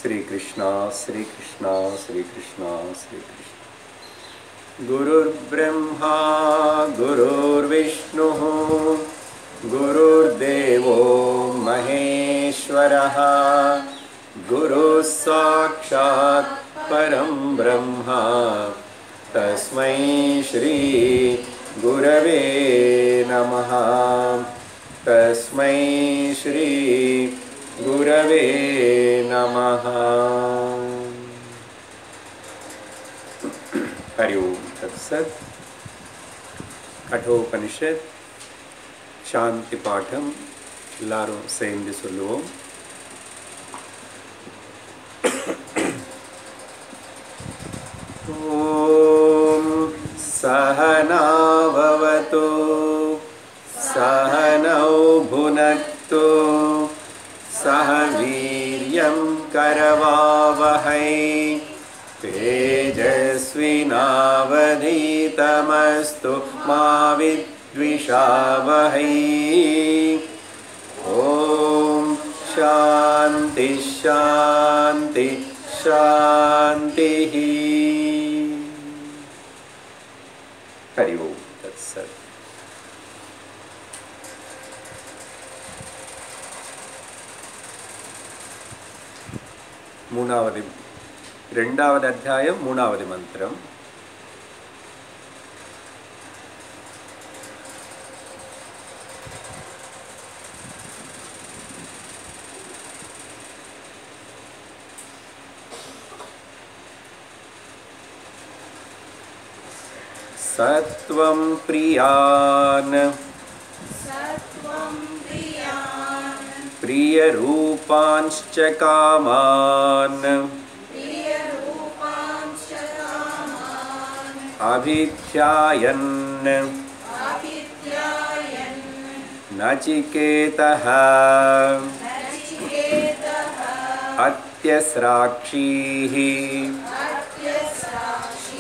श्रीकृष्णा श्रीकृष्णा श्रीकृष्णा श्रीकृष्ण गुरुर्ब्रह्मा गुरुर्विष्णुः गुरुर्देवो महेश्वरः गुरुः साक्षात् परं ब्रह्मा तस्मै श्रीगुरवे नमः तस्मै श्रीगुरवे नमः हरि ओम तत्सत् கட்டோபனிஷத் சாந்தி பாடம் எல்லாரும் சேர்ந்து சொல்லுவோம் ॐ सहनाववतु सहनौ भुनक्तु सह वीर्यं करवावहै तेजस्विनावधीतमस्तु मा विद्विषावहै ॐ शान्ति शान्ति शान्तिः हरि ओम तत्सत् மூணாவது ரெண்டாவது அத்தியாயம் மூணாவது மந்திரம் सत्वं प्रियान् सत्वं प्रियान् प्रियरूपांश्च कामान् प्रियरूपांश्च कामान् अभिध्यायन् अभिध्यायन् नचिकेतः नचिकेतः अत्यस्राक्षीः अत्यसाक्षी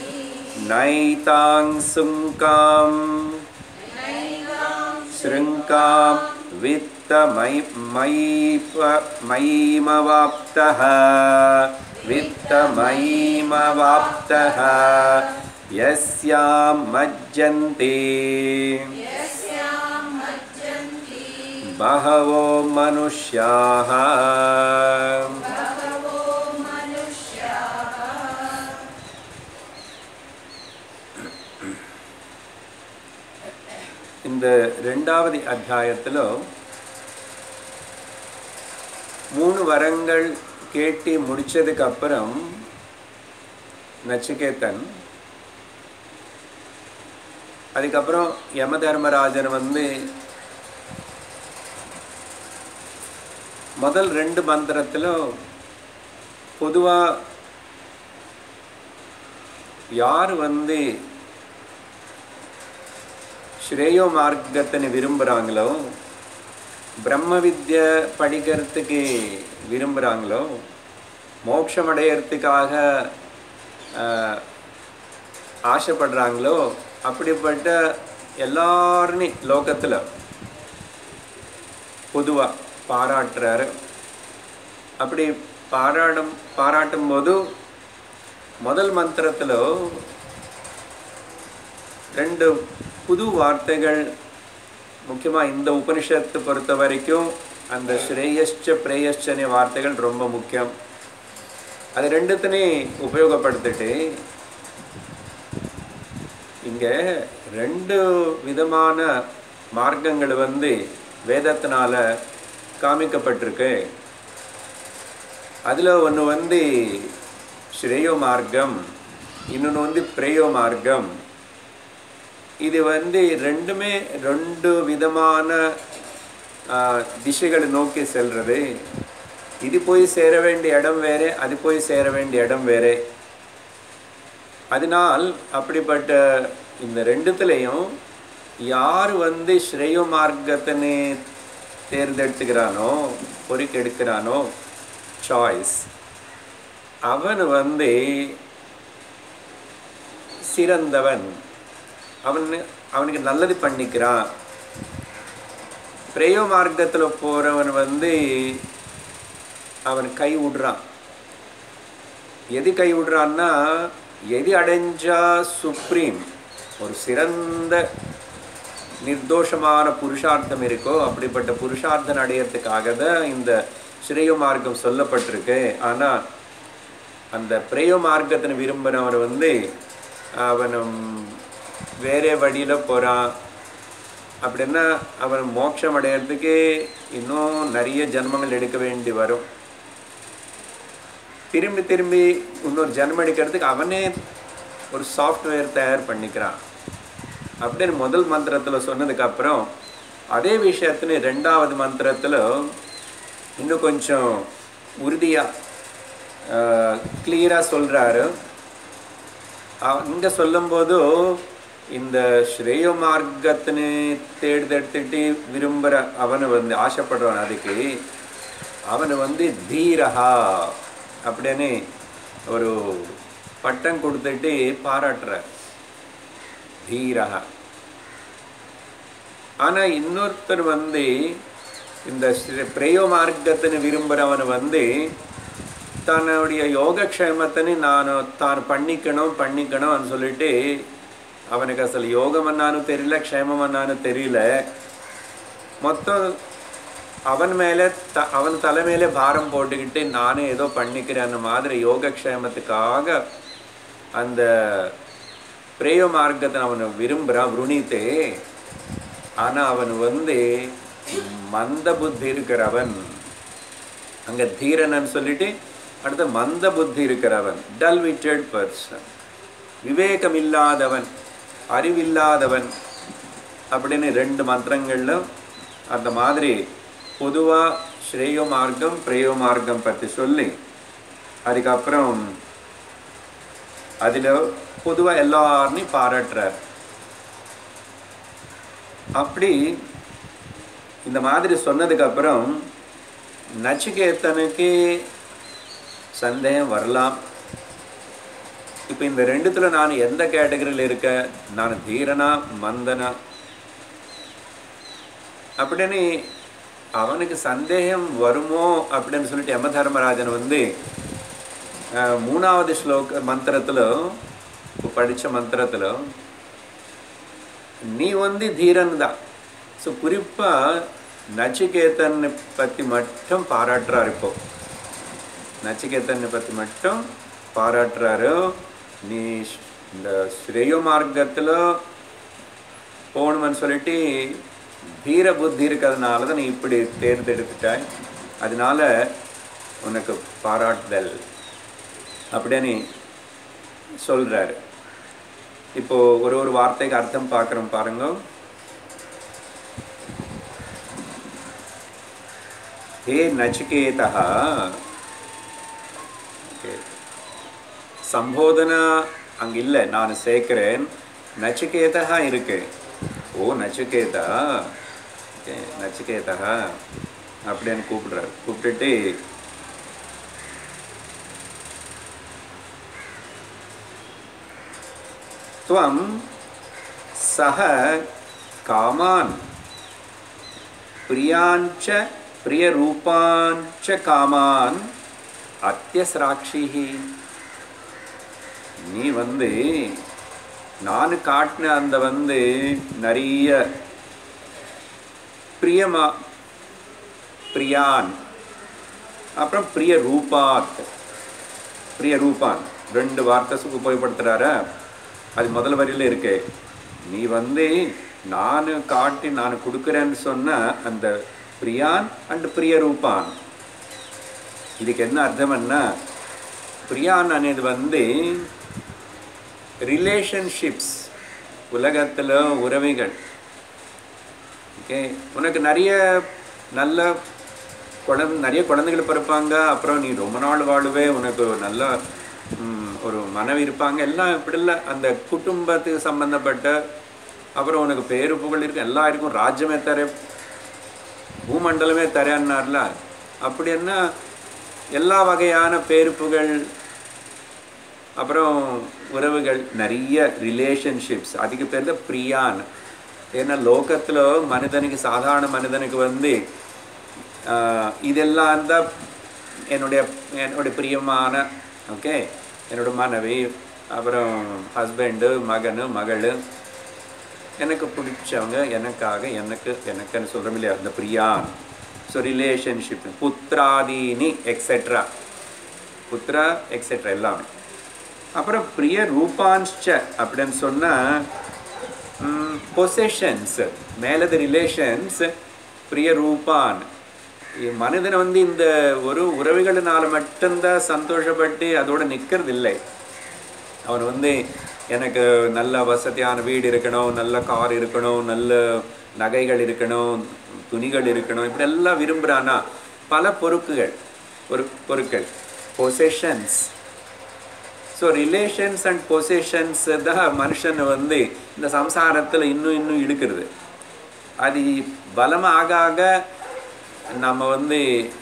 नैतांसुङ्कां नैकां शृङ्कां वित्तमयि मयीमवाप्तः वित्तमयीमवाप्तः यस्यां मज्जन्ते यस्यां मज्जन्ति बहवो मनुष्याः बहवो मनुष्याः இந்த ரெண்டாவது அத்தியாயத்தில் மூணு வரங்கள் கேட்டு முடிச்சதுக்கு அப்புறம் நச்சிகேதன் அதுக்கப்புறம் யம தர்மராஜன் வந்து முதல் ரெண்டு மந்திரத்திலும் பொதுவாக யார் வந்து ஸ்ரேயோ மார்க்கத்தினை விரும்புகிறாங்களோ பிரம்ம வித்யை படிக்கிறதுக்கு விரும்புகிறாங்களோ மோட்சம் அடையிறதுக்காக ஆஹ், ஆசைப்படுறாங்களோ அப்படிப்பட்ட எல்லாருமே லோகத்தில் பொதுவாக பாராட்டுறாரு அப்படி பாராடும் பாராட்டும் போது முதல் மந்திரத்தில் ரெண்டு புது வார்த்தைகள் முக்கியமாக இந்த உபனிஷத்தை பொறுத்த வரைக்கும் அந்த ஸ்ரேயஸ்ச பிரேயஸ்சனே வார்த்தைகள் ரொம்ப முக்கியம் அது ரெண்டுத்தினையும் உபயோகப்படுத்திட்டு இங்கே ரெண்டு விதமான மார்க்கங்கள் வந்து வேதத்தினால காமிக்கப்பட்டிருக்கு அதில் ஒன்று வந்து ஸ்ரேயோ மார்க்கம் இன்னொன்று வந்து பிரேயோ மார்க்கம் இது வந்து ரெண்டுமே ரெண்டு விதமான ஆ, திசைகளை நோக்கி செல்றது இது போய் சேர வேண்டிய இடம் வேறே அது போய் சேர வேண்டிய இடம் வேறே அதனால் அப்படிப்பட்ட இந்த ரெண்டுத்துலேயும் யார் வந்து ஸ்ரேயோ மார்க்கத்தினை தேர்ந்தெடுத்துக்கிறானோ பொறுக்கெடுக்கிறானோ சாய்ஸ் அவன் வந்து சிறந்தவன் அவன் அவனுக்கு நல்லது பண்ணிக்கிறான் பிரேயோ மார்க்கத்தில் போகிறவன் வந்து அவன் கை விடுறான் எது கை விடுறான்னா எது அடைஞ்சா சுப்ரீம் ஒரு சிறந்த நிர்தோஷமான புருஷார்த்தம் இருக்கோ அப்படிப்பட்ட புருஷார்த்தம் அடையறதுக்காக தான் இந்த ஸ்ரேய மார்க்கம் சொல்லப்பட்டிருக்கு ஆனால் அந்த பிரேய மார்க்கத்தினை விரும்புகிறவர் வந்து அவன் வேறே வழியில் போகிறான் அப்படின்னா அவன் மோட்சம் அடையிறதுக்கு இன்னும் நிறைய ஜென்மங்கள் எடுக்க வேண்டி வரும் திரும்பி திரும்பி இன்னொரு ஜென்மம் எடுக்கிறதுக்கு அவனே ஒரு சாஃப்ட்வேர் தயார் பண்ணிக்கிறான் அப்படின்னு முதல் மந்திரத்தில் சொன்னதுக்கப்புறம் அதே விஷயത്തിന് ரெண்டாவது மந்திரத்தில் இன்னும் கொஞ்சம் உறுதியாக கிளியராக சொல்கிறாரு இங்கே சொல்லும்போது இந்த ஸ்ரேய மார்க்கத்தினு தேர்ந்தெடுத்துட்டு விரும்புகிற அவனை வந்து ஆசைப்படுறவன் அதுக்கு அவனை வந்து தீரஹா அப்படின்னு ஒரு பட்டம் கொடுத்துட்டு பாராட்டுறார் தீரஹா ஆனால் இன்னொருத்தர் வந்து இந்த ஸ்ரீ- பிரேய மார்க்கத்தின்னு விரும்புகிறவன் வந்து தன்னுடைய யோகக்ஷேமத்தின்னு நான் தான் பண்ணிக்கணும் பண்ணிக்கணும்னு சொல்லிட்டு அவனுக்கு அசలు யோகம் அண்ணான்னு தெரியல க்ஷேமம் அண்ணான்னு தெரியல மொத்தம் அவன் மேலே த அவன் தலை மேலே பாரம் போட்டுக்கிட்டு நானே ஏதோ பண்ணிக்கிறேன் அந்த மாதிரி யோகக்ஷேமத்துக்காக அந்த பிரேய மார்க்கத்தை அவனை விரும்புகிறான் விருணித்தே ஆனால் அவன் வந்து மந்த புத்தி இருக்கிறவன் அங்கே தீரனன்னு சொல்லிட்டு அடுத்து மந்த புத்தி இருக்கிறவன் டல் விட்டட் பர்சன் விவேகம் இல்லாதவன் அறிவில்லாதவன் அப்படின்னு ரெண்டு மந்திரங்கள்ல அந்த மாதிரி பொதுவாக ஸ்ரேயோ மார்க்கம் பிரேயோ மார்க்கம் பற்றி சொல்லி அதுக்கப்புறம் அதில் பொதுவாக எல்லாரையும் பாராட்டுறார் அப்படி இந்த மாதிரி சொன்னதுக்கப்புறம் நச்சிகேத்தனுக்கு சந்தேகம் வரலாம் இப்போ இந்த ரெண்டுத்துல நான் எந்த கேட்டகரியில் இருக்க நான் தீரனா மந்தனா அப்படின்னு அவனுக்கு சந்தேகம் வருமோ அப்படின்னு சொல்லிட்டு யம தர்மராஜன் வந்து அஹ், மூணாவது ஸ்லோக மந்திரத்தில் இப்போ படித்த மந்திரத்தில் நீ வந்து தீரன் தான் ஸோ குறிப்பாக நச்சிகேதனை பற்றி மட்டும் பாராட்டுறாரு இப்போ நச்சிகேதனை பற்றி மட்டும் பாராட்டுறாரு நீ ஸ்- இந்த ஸ்ரேய மார்க்கத்தில் போகணும்னு சொல்லிட்டு தீர புத்தி இருக்கிறதுனால தான் நீ இப்படி தேர்ந்தெடுத்துட்டாய் அதனால உனக்கு பாராட்டுதல் அப்படின்னு சொல்கிறாரு இப்போ ஒரு ஒரு வார்த்தைக்கு அர்த்தம் பார்க்குறோம் பாருங்க ஹே நச்சிகேதா ஓகே சம்போதனா அங்கே இல்லை நான் சேர்க்கிறேன் நச்சிகேதா இருக்கு ஓ நச்சிகேதா ஓகே நச்சிகேதா அப்படின்னு கூப்பிடுறாரு கூப்பிட்டுட்டு त्वं सः कामान् प्रियाञ्च प्रियरूपाञ्च कामान् அத்தியஸ்ராட்சிஹி நீ வந்து நான் காட்டின அந்த வந்து நிறைய பிரியமா பிரியான் அப்புறம் பிரிய ரூபாத் பிரிய ரூபான் ரெண்டு வார்த்தை சு- உபயோகப்படுத்துறாரா அது முதல் வரியில இருக்கு நீ வந்து நான் காட்டி நான் கொடுக்குறேன்னு சொன்ன அந்த பிரியான் அண்ட் பிரிய ரூபான் இதுக்கு என்ன அர்த்தம்னா பிரியான் అనేది வந்து ரிலேஷன்ஷிப்ஸ் உலகத்தில் உறவுகள் ஓகே உனக்கு நிறைய நல்ல குழந்தை நிறைய குழந்தைகள் பிறப்பாங்க அப்புறம் நீ ரொம்ப நாள் வாழுவே உனக்கு ஒரு நல்ல ம், ஒரு மனைவி இருப்பாங்க எல்லாம் இப்படி இல்லை அந்த குடும்பத்துக்கு சம்பந்தப்பட்ட அப்புறம் உனக்கு பேரு புகழ் இருக்கு எல்லாம் இருக்கும் ராஜ்யமே தர பூமண்டலமே தரேன்னார்ல அப்படி என்ன எல்லா வகையான பேரு புகழ் அப்புறம் உறவுகள் நிறைய ரிலேஷன்ஷிப்ஸ் அதுக்கு பேர் தான் பிரியான் ஏன்னா லோகத்தில் மனிதனுக்கு சாதாரண மனிதனுக்கு வந்து ஆஹ், இதெல்லாம் தான் என்னுடைய என்னுடைய பிரியமான ஓகே என்னோட மனைவி அப்புறம் ஹஸ்பண்டு மகனு மகள் எனக்கு பிடிச்சவங்க எனக்காக எனக்கு எனக்குன்னு சொல்கிறோம் இல்லையா அந்த பிரியான் ஸோ ரிலேஷன்ஷிப் புத்திராதீனி எக்ஸெட்ரா புத்திரா எக்ஸெட்ரா எல்லாமே அப்புறம் பிரிய ரூபான்ச்ச அப்படின்னு சொன்னால் பொசஷன்ஸ் மேலது ரிலேஷன்ஸ் பிரிய ரூபான் இ- மனிதன் வந்து இந்த ஒரு உறவுகளினால மட்டும்தான் சந்தோஷப்பட்டு அதோட நிற்கிறது இல்லை அவன் வந்து எனக்கு நல்ல வசதியான வீடு இருக்கணும் நல்ல கார் இருக்கணும் நல்ல நகைகள் இருக்கணும் துணிகள் இருக்கணும் இப்படி எல்லாம் விரும்புகிறானா பல பொறுக்குகள் பொரு பொருட்கள் possessions so relations and positions தான் மனுஷனை வந்து இந்த சம்சாரத்தில் இன்னும் இன்னும் இழுக்கிறது அது பலமாக ஆக நம்ம வந்து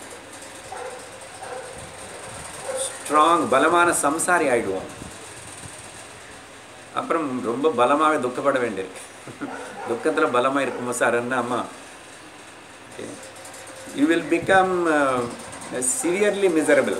ஸ்ட்ராங் பலமான சம்சாரி ஆயிடுவோம் அப்புறம் ரொம்ப பலமாக துக்கப்பட வேண்டியிருக்கு துக்கத்தில் பலமாக இருக்குமோ சார் என்ன அம்மா you will become severely miserable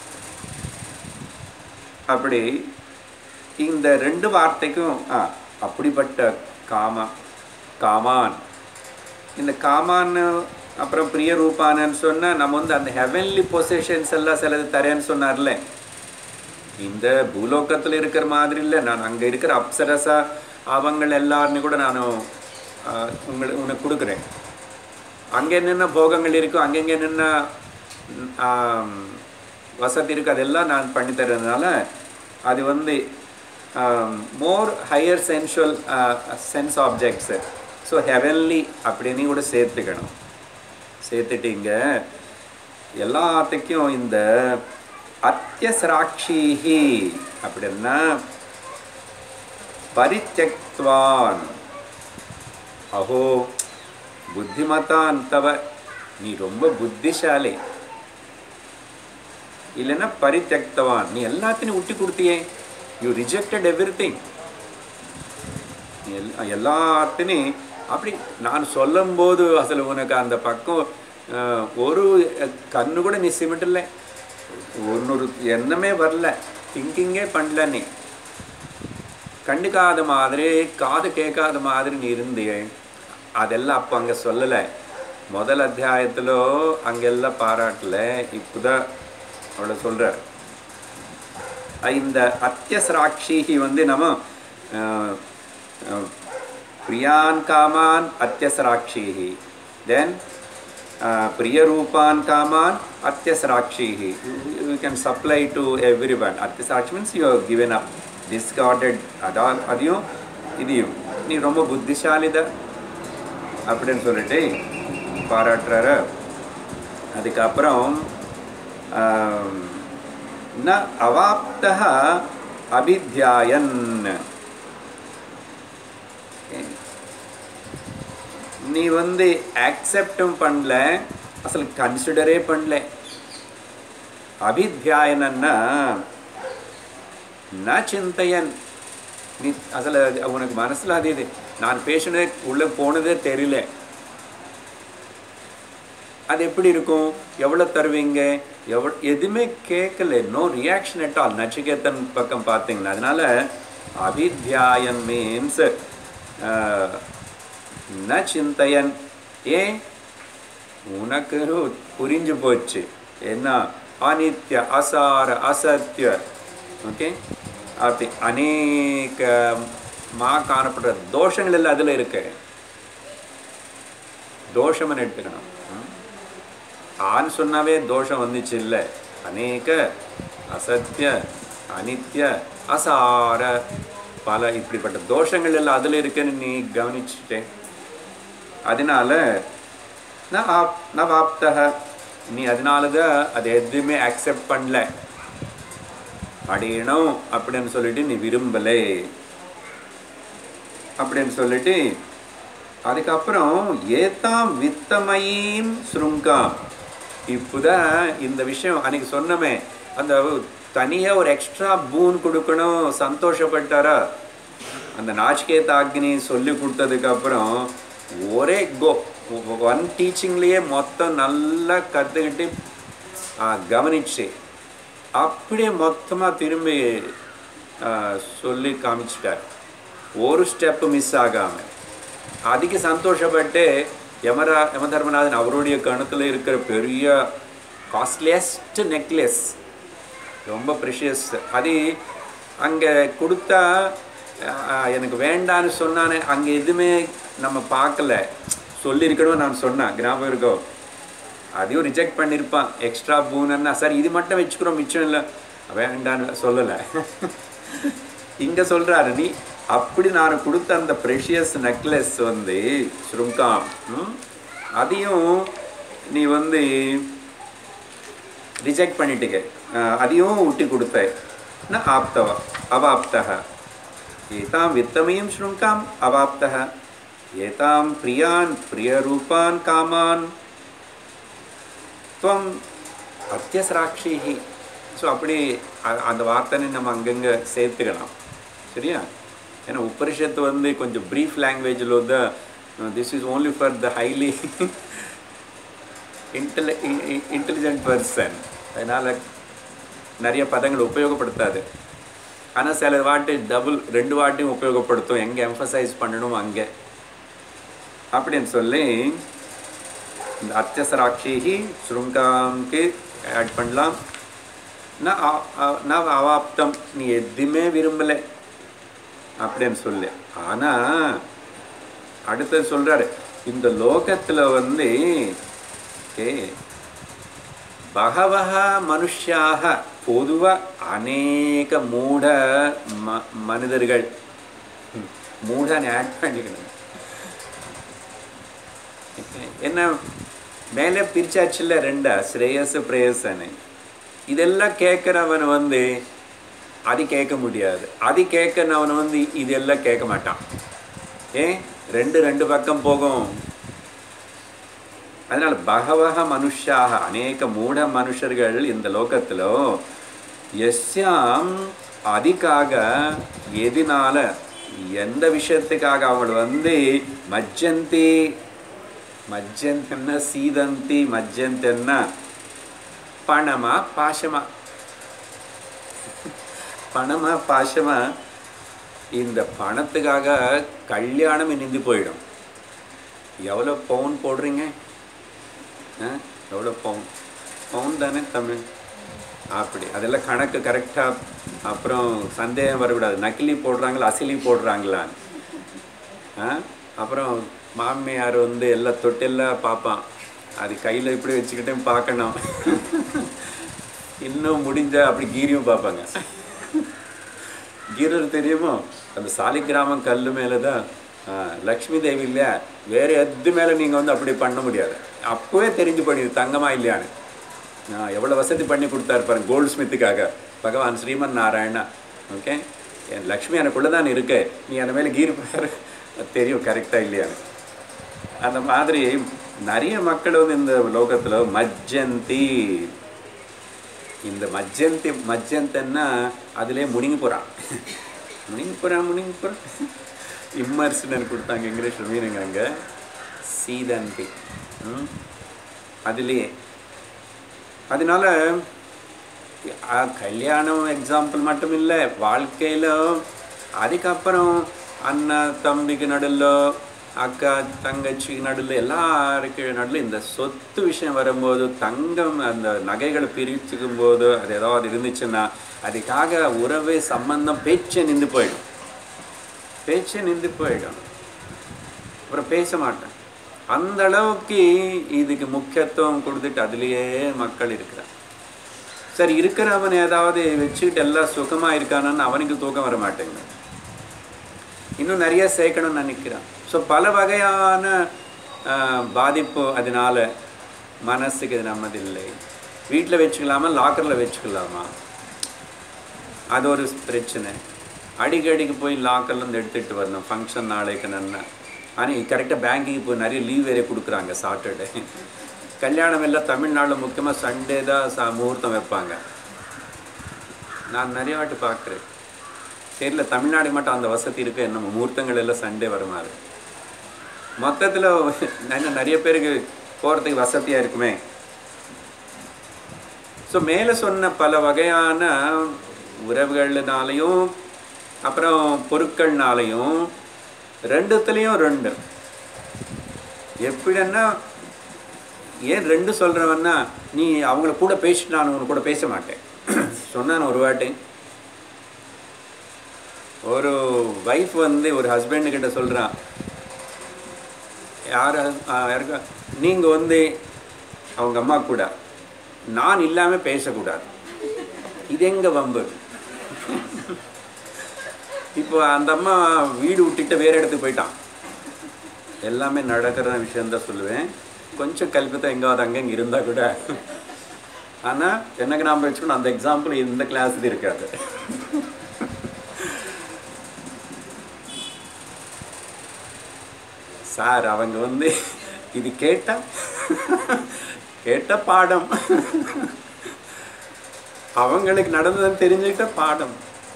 அப்படி இந்த ரெண்டு வார்த்தைக்கும் ஆ அப்படிப்பட்ட காமா காமான் இந்த காமான்னு அப்புறம் பிரிய ரூபானன்னு சொன்னால் நம்ம வந்து அந்த ஹெவன்லி பொசிஷன்ஸ் எல்லாம் சிலது தரேன்னு சொன்னார்ல இந்த பூலோகத்தில் இருக்கிற மாதிரி இல்லை நான் அங்கே இருக்கிற அப்சரசா அவங்கள் எல்லாருமே கூட நான் உங்களுக்கு உனக்கு கொடுக்குறேன் அங்கே என்னென்ன போகங்கள் இருக்கோ அங்கங்கே என்னென்ன ம், ஆம், வசதி இருக்கு அதெல்லாம் நான் பண்ணி தரதுனால அது வந்து more higher sensual sense objects so heavenly அப்படின்னு கூட சேர்த்துக்கணும் சேர்த்துட்டீங்க எல்லாத்துக்கும் இந்த அத்தியசராட்சிஹி அப்படின்னா பரித்தக்வான் அஹோ புத்திமதான் தவ நீ ரொம்ப புத்திசாலி இல்லைன்னா பரித்தக்தவான் நீ எல்லாத்தையும் விட்டு கொடுத்தியே யூ ரிஜெக்டட் எவ்ரி திங் எல்லாத்தையும் அப்படி நான் சொல்லும்போது அசல் உனக்கு அந்த பக்கம் அஹ், ஒரு கண்ணு கூட நீ சிமிட்டல ஒன்னொரு எண்ணமே வரல திங்கிங்கே பண்ணல நீ கண்டுக்காத மாதிரி காது கேட்காத மாதிரி நீ இருந்தியே அதெல்லாம் அப்போ அங்கே சொல்லலை முதல் அத்தியாயத்தில் அங்கெல்லாம் பாராட்டல இப்போதான் அவளை சொல்கிறார் இந்த அத்தியசராட்சிகி வந்து நம்ம அஹ், அஹ், பிரியான் காமான் அத்தியசராட்சிகி தென் பிரியரூபான் காமான் அத்தியசராட்சிகி you can supply to everyone அத்தியசராட்சி means you given up discarded அதா அதையும் இதையும் நீ ரொம்ப புத்திசாலித அப்படின்னு சொல்லிட்டு பாராட்டுறாரு அதுக்கப்புறம் ஆம், ந அவாப்த அபித்யாயன் நீ வந்து அக்செப்டும் பண்ணல அசல் கன்சிடரே பண்ணல அபித்யாயனன்னா ந சிந்தையன் நீ அசல் அது உனக்கு மனசில் அது இது நான் பேசினதே உள்ளே போனதே தெரியல அது எப்படி இருக்கும் எவ்வளோ தருவீங்க எவ்வளோ எதுவுமே கேட்கல நோ ரியாக்ஷன் at all நச்சிகேத்தன் பக்கம் பார்த்தீங்கன்னா அதனால அபித்யாயன் மீன்ஸ் ந சிந்தையன் ஏன் உனக்கு புரிஞ்சு போச்சு என்ன அனித்ய அசார அசத்திய ஓகே அப்படி அநேக மா காணப்படுற தோஷங்கள் எல்லாம் அதில் இருக்கு தோஷம்னு எடுத்துக்கணும் ம்? ஆண் சொன்னாவே தோஷம் வந்துச்சு இல்லை அநேக அசத்திய அனித்ய அசார பல இப்படிப்பட்ட தோஷங்கள் எல்லாம் அதில் இருக்குன்னு நீ கவனிச்சுட்டேன் அதனால நான் ஆப் நான் ஆப்தக நீ அதனால தான் அது எதுவுமே அக்செப்ட் பண்ணல அடையணும் அப்படின்னு சொல்லிட்டு நீ விரும்பலை அப்படின்னு சொல்லிட்டு அதுக்கப்புறம் ஏத்தாம் வித்தமயீம் ஸ்ருங்காம் இப்போதான் இந்த விஷயம் அன்னைக்கு சொன்னமே அந்த தனியாக ஒரு எக்ஸ்ட்ரா பூன் கொடுக்கணும் சந்தோஷப்பட்டாரா அந்த நாச்சிகேத அக்னி சொல்லி கொடுத்ததுக்கப்புறம் ஒரே கோ ஒன் டீச்சிங்லேயே மொத்தம் நல்லா கற்றுக்கிட்டு கவனிச்சு அப்படியே மொத்தமாக திரும்பி ஆ, சொல்லி காமிச்சிட்டார் ஒரு ஸ்டெப்பு மிஸ் ஆகாமல் அதுக்கு சந்தோஷப்பட்டு யமரா யமதர்மநாதன் அவருடைய கணத்தில் இருக்கிற பெரிய காஸ்ட்லியஸ்ட் நெக்லஸ் ரொம்ப ப்ரிஷியஸ் அது அங்கே கொடுத்தா அஹ், எனக்கு வேண்டான்னு சொன்னானே அங்கே எதுவுமே நம்ம பார்க்கல சொல்லியிருக்கணும் நான் சொன்னேன் ஞாபகம் இருக்கோ அதையும் ரிஜெக்ட் பண்ணியிருப்பான் எக்ஸ்ட்ரா பூனன்னா சார் இது மட்டும் வச்சுக்கிறோம் மிச்சம் இல்லை வேண்டான்னு சொல்லலை இங்கே சொல்கிறாரு நீ அப்படி நான் கொடுத்த அந்த ப்ரெஷியஸ் நெக்லஸ் வந்து ஸ்ருங்காம் ம், அதையும் நீ வந்து ரிஜெக்ட் பண்ணிட்டுங்க அஹ் அதையும் ஊட்டி கொடுத்த ந ஆப்தவ அவாப்தः ஏதாம் வித்தமயம் ஸ்ருங்காம் அவாப்தः ஏதாம் பிரியான் பிரியரூபான் காமான் துவம் அத்தியசராட்சிஹி ஸோ அப்படி அ- அந்த வார்த்தைனை நம்ம அங்கங்கே சேர்த்துக்கலாம் சரியா ஏன்னா உபனிஷத்து வந்து கொஞ்சம் ப்ரீஃப் லாங்குவேஜில் வந்து this is only for the highly intelli intelligent person அதனால் நிறைய பதங்கள் உபயோகப்படுத்தாது ஆனால் சில வாட்டி டபுள் ரெண்டு வாட்டியும் உபயோகப்படுத்தும் எங்கே எம்ஃபசைஸ் பண்ணணும் அங்கே அப்படின்னு சொல்லி இந்த அத்தியசராட்சிஹி ஸ்ருங்காம்க்கு ஆட் பண்ணலாம் நான் அ- அ- நான் அவாப்தம் நீ எதுவுமே விரும்பலை அப்படின்னு சொல்லு ஆனால் அடுத்தது சொல்றாரு இந்த லோகத்தில் வந்து ஏ பகவக மனுஷாக பொதுவாக அநேக மூட ம மனிதர்கள் ம், மூடன்னு ஆட் பண்ணிக்கணும் என்ன மேலே பிரிச்சாச்சுல்ல ரெண்டா ஸ்ரேயஸ் பிரேயஸ்ன்னு இதெல்லாம் கேட்குறவன் வந்து அது கேட்க முடியாது அது கேட்கறவன் வந்து இதெல்லாம் கேட்க மாட்டான் ஏன் ரெண்டு ரெண்டு பக்கம் போகும் அதனால் பகவக மனுஷாக அநேக மூட மனுஷர்கள் இந்த லோகத்தில் எஸ்யாம் அதுக்காக எதினால எந்த விஷயத்துக்காக அவள் வந்து மஜ்ஜந்தி மஜ்ஜந்தன்னா சீதந்தி மஜ்ஜந்தன்னா பணமா பாசமா பணமா பாசமா இந்த பணத்துக்காக கல்யாணம் நின்று போயிடும் எவ்வளோ பவுன் போடுறீங்க ஆ எவ்வளோ பவுன் பவுன் தானே தமிழ் அப்படி அதெல்லாம் கணக்கு கரெக்டாக அப்புறம் சந்தேகம் வரக்கூடாது நக்கிலி போடுறாங்களா அசிலி போடுறாங்களான்னு ஆ அப்புறம் மாமியார் வந்து எல்லாம் தொட்டெல்லாம் பார்ப்பான் அது கையில் இப்படி வச்சுக்கிட்டே பார்க்கணும் இன்னும் முடிஞ்சா அப்படி கீரியும் பார்ப்பாங்க கீரர் தெரியுமோ அந்த சாலிகிராமம் கல் மேலே தான் ஆ, லக்ஷ்மி தேவி இல்லையா வேறு எது மேலே நீங்கள் வந்து அப்படி பண்ண முடியாது அப்போவே தெரிஞ்சு போயிடுது தங்கமா இல்லையான்னு ஆ, எவ்வளோ வசதி பண்ணி கொடுத்தாரு பாருங்க கோல்ட் ஸ்மித்துக்காக பகவான் ஸ்ரீமன் நாராயணா ஓகே என் லக்ஷ்மி எனக்குள்ளே தான் இருக்கு நீ அந்த மேலே கீர் பாரு தெரியும் கரெக்டாக இல்லையான்னு அந்த மாதிரி நிறைய மக்கள் வந்து இந்த லோகத்தில் மஜ்ஜந்தி இந்த மஜ்ஜந்தி மஜ்ஜந்தன்னா அதிலே முழுங்கி போகிறான் முழுங்கி போகிறான் முழுங்கி போகிறான் இம்மர்ஸ்னு கொடுத்தாங்க இங்கிலீஷில் மீனுங்க அங்கே சீதந்தி ம் அதுலேயே அதனால ஆ, கல்யாணம் எக்ஸாம்பிள் மட்டும் இல்லை வாழ்க்கையில் அதுக்கப்புறம் அண்ணன் தம்பிக்கு நடுவில் அக்கா தங்கச்சிக்கு நடுவில் எல்லாருக்கு நடுவில் இந்த சொத்து விஷயம் வரும்போது தங்கம் அந்த நகைகளை பிரிச்சுக்கும் போது அது ஏதாவது இருந்துச்சுன்னா அதுக்காக உறவே சம்பந்தம் பேச்சே நின்று போயிடும் பேச்சே நின்று போயிடும் அப்புறம் பேச மாட்டேன் அந்த அளவுக்கு இதுக்கு முக்கியத்துவம் கொடுத்துட்டு அதுலேயே மக்கள் இருக்கிறான் சரி இருக்கிறவன் ஏதாவது வச்சுக்கிட்டு எல்லாம் சுகமாக இருக்கானான்னு அவனுக்கு தூக்கம் வர மாட்டேங்குது இன்னும் நிறைய சேர்க்கணும்னு நினைக்கிறான் ஸோ பல வகையான ஆஹ், பாதிப்பு அதனால மனசுக்கு இது நம்மதில்லை வீட்டில் வச்சுக்கலாமா லாக்கரில் வச்சுக்கலாமா அது ஒரு பிரச்சனை அடிக்கடிக்கு போய் லாக்கர்லேருந்து எடுத்துகிட்டு வரணும் ஃபங்க்ஷன் நாளைக்கு நன்னா ஆனால் கரெக்டாக பேங்க்குக்கு போய் நிறைய லீவ் வேறே கொடுக்குறாங்க சாட்டர்டே கல்யாணம் எல்லாம் தமிழ்நாட்டில் முக்கியமாக சண்டே தான் சா முகூர்த்தம் வைப்பாங்க நான் நிறைய வாட்டி பார்க்குறேன் தெரியல தமிழ்நாடு மட்டும் அந்த வசதி இருக்கு என்ன முகூர்த்தங்கள் எல்லாம் சண்டே வருமாறு மொத்தத்தில் நிறைய பேருக்கு போகிறதுக்கு வசதியாக இருக்குமே ஸோ மேலே சொன்ன பல வகையான உறவுகள்னாலையும் அப்புறம் பொருட்கள்னாலையும் ரெண்டுத்துலேயும் ரெண்டு எப்படின்னா ஏன் ரெண்டு சொல்கிறவன்னா நீ அவங்கள கூட பேசிட்டு நான் உங்க கூட பேச மாட்டேன் சொன்னான் ஒரு வாட்டி ஒரு வைஃப் வந்து ஒரு ஹஸ்பண்டு கிட்ட சொல்கிறான் யார் யாருக்கா நீங்கள் வந்து அவங்க அம்மா கூட நான் இல்லாமல் பேசக்கூடாது இது எங்க வம்பு இப்போ அந்த அம்மா வீடு விட்டுட்டு வேற இடத்துக்கு போயிட்டான் எல்லாமே நடக்கிற விஷயந்தான் சொல்லுவேன் கொஞ்சம் கல்பத்தை எங்காவது அங்கே இங்கே இருந்தால் கூட ஆனால் எனக்கு நாம் வச்சுக்கணும் அந்த எக்ஸாம்பிள் இந்த கிளாஸ் இருக்காது சார் அவங்க வந்து இது கேட்டா கேட்ட பாடம் அவங்களுக்கு நடந்ததுன்னு தெரிஞ்சுக்கிட்ட பாடம்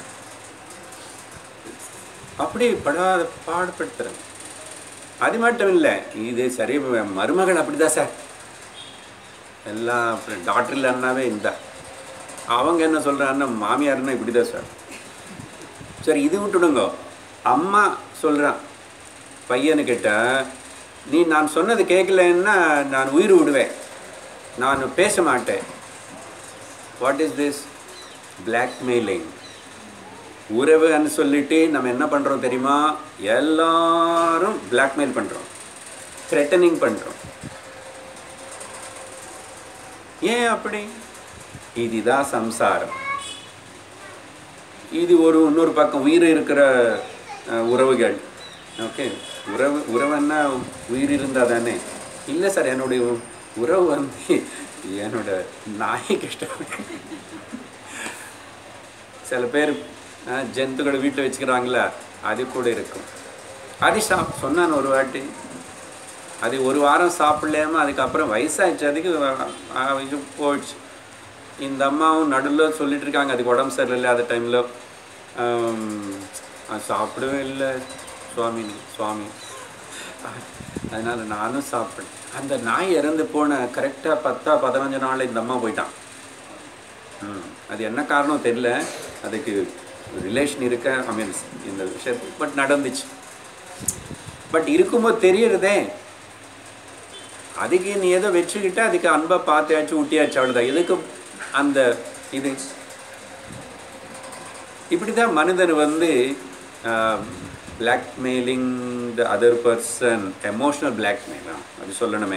அப்படி படாத பாடுபடுத்துறேன் அது மட்டும் இல்லை இது சரி மருமகள் அப்படிதான் சார் எல்லாம் டாக்டர் இல்லைன்னாவே இந்த அவங்க என்ன சொல்கிறாங்கன்னா மாமியார்னா இப்படி தான் சார் சரி இது விட்டுடுங்க அம்மா சொல்கிறான் பையனுக்கிட்ட நீ நான் சொன்னது கேட்கலன்னா நான் உயிர் விடுவேன் நான் பேச மாட்டேன் வாட் இஸ் திஸ் பிளாக்மெயிலிங் உறவுன்னு சொல்லிட்டு நம்ம என்ன பண்ணுறோம் தெரியுமா எல்லாரும் பிளாக்மெயில் பண்ணுறோம் த்ரெட்டனிங் பண்ணுறோம் ஏன் அப்படி இதுதான் சம்சாரம் இது ஒரு இன்னொரு பக்கம் உயிர் இருக்கிற அஹ், உறவுகள் ஓகே உறவு உறவுன்னா உயிர் இருந்தால் தானே இல்லை சார் என்னுடைய உறவு வந்து என்னோட நாய்க்கு இஷ்டம் சில பேர் அஹ், ஜந்துக்களை வீட்டில் வச்சுக்கிறாங்களா அது கூட இருக்கும் அது சாப் சொன்னான் ஒரு வாட்டி அது ஒரு வாரம் சாப்பிடலாம அதுக்கப்புறம் வயசாகிடுச்சு அதுக்கு அஹ், இது போயிடுச்சு இந்த அம்மாவும் நடுவில் சொல்லிட்டு இருக்காங்க அதுக்கு உடம்பு சரியில்லை அந்த டைமில் சாப்பிடவே இல்லை சுவாமி சுவாமி அதனால் நானும் சாப்பிட்டேன் அந்த நாய் இறந்து போன கரெக்டாக பத்தா பதினஞ்சு நாள் இந்த அம்மா போயிட்டான் ம் அது என்ன காரணம் தெரியல அதுக்கு ரிலேஷன் இருக்க ஐ மீன் இந்த விஷயத்துக்கு பட் நடந்துச்சு பட் இருக்கும்போது தெரியறதே அதுக்கு நீ ஏதோ வச்சுக்கிட்ட அதுக்கு அன்பை பார்த்தாச்சு ஊட்டியாச்சு அவ்வளோதான் எதுக்கு அந்த இது இப்படி தான் மனிதன் வந்து blackmailing the other person emotional blackmail அது சொல்லணுமே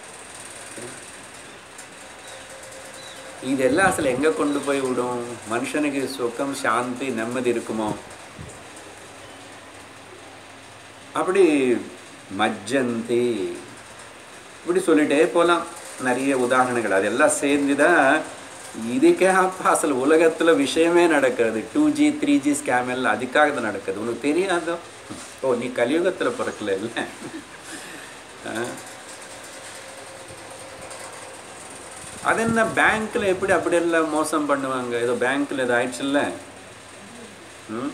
இதெல்லாம் அசல் எங்கே கொண்டு போய் விடும் மனுஷனுக்கு சுகம் சாந்தி நிம்மதி இருக்குமோ அப்படி மஜ்ஜந்தி இப்படி சொல்லிட்டே போகலாம் நிறைய உதாரணங்கள் அதெல்லாம் சேர்ந்து தான் இதுக்கே அப்பா அசல் உலகத்தில் விஷயமே நடக்கிறது two G three G scam எல்லாம் அதுக்காக தான் நடக்குது உனக்கு தெரியாதோ ஓ நீ கலியுகத்தில் பிறக்கல இல்லை அது என்ன பேங்க்கில் எப்படி அப்படியெல்லாம் மோசம் பண்ணுவாங்க ஏதோ பேங்க்கில் இது ஆயிடுச்சுல்ல ம்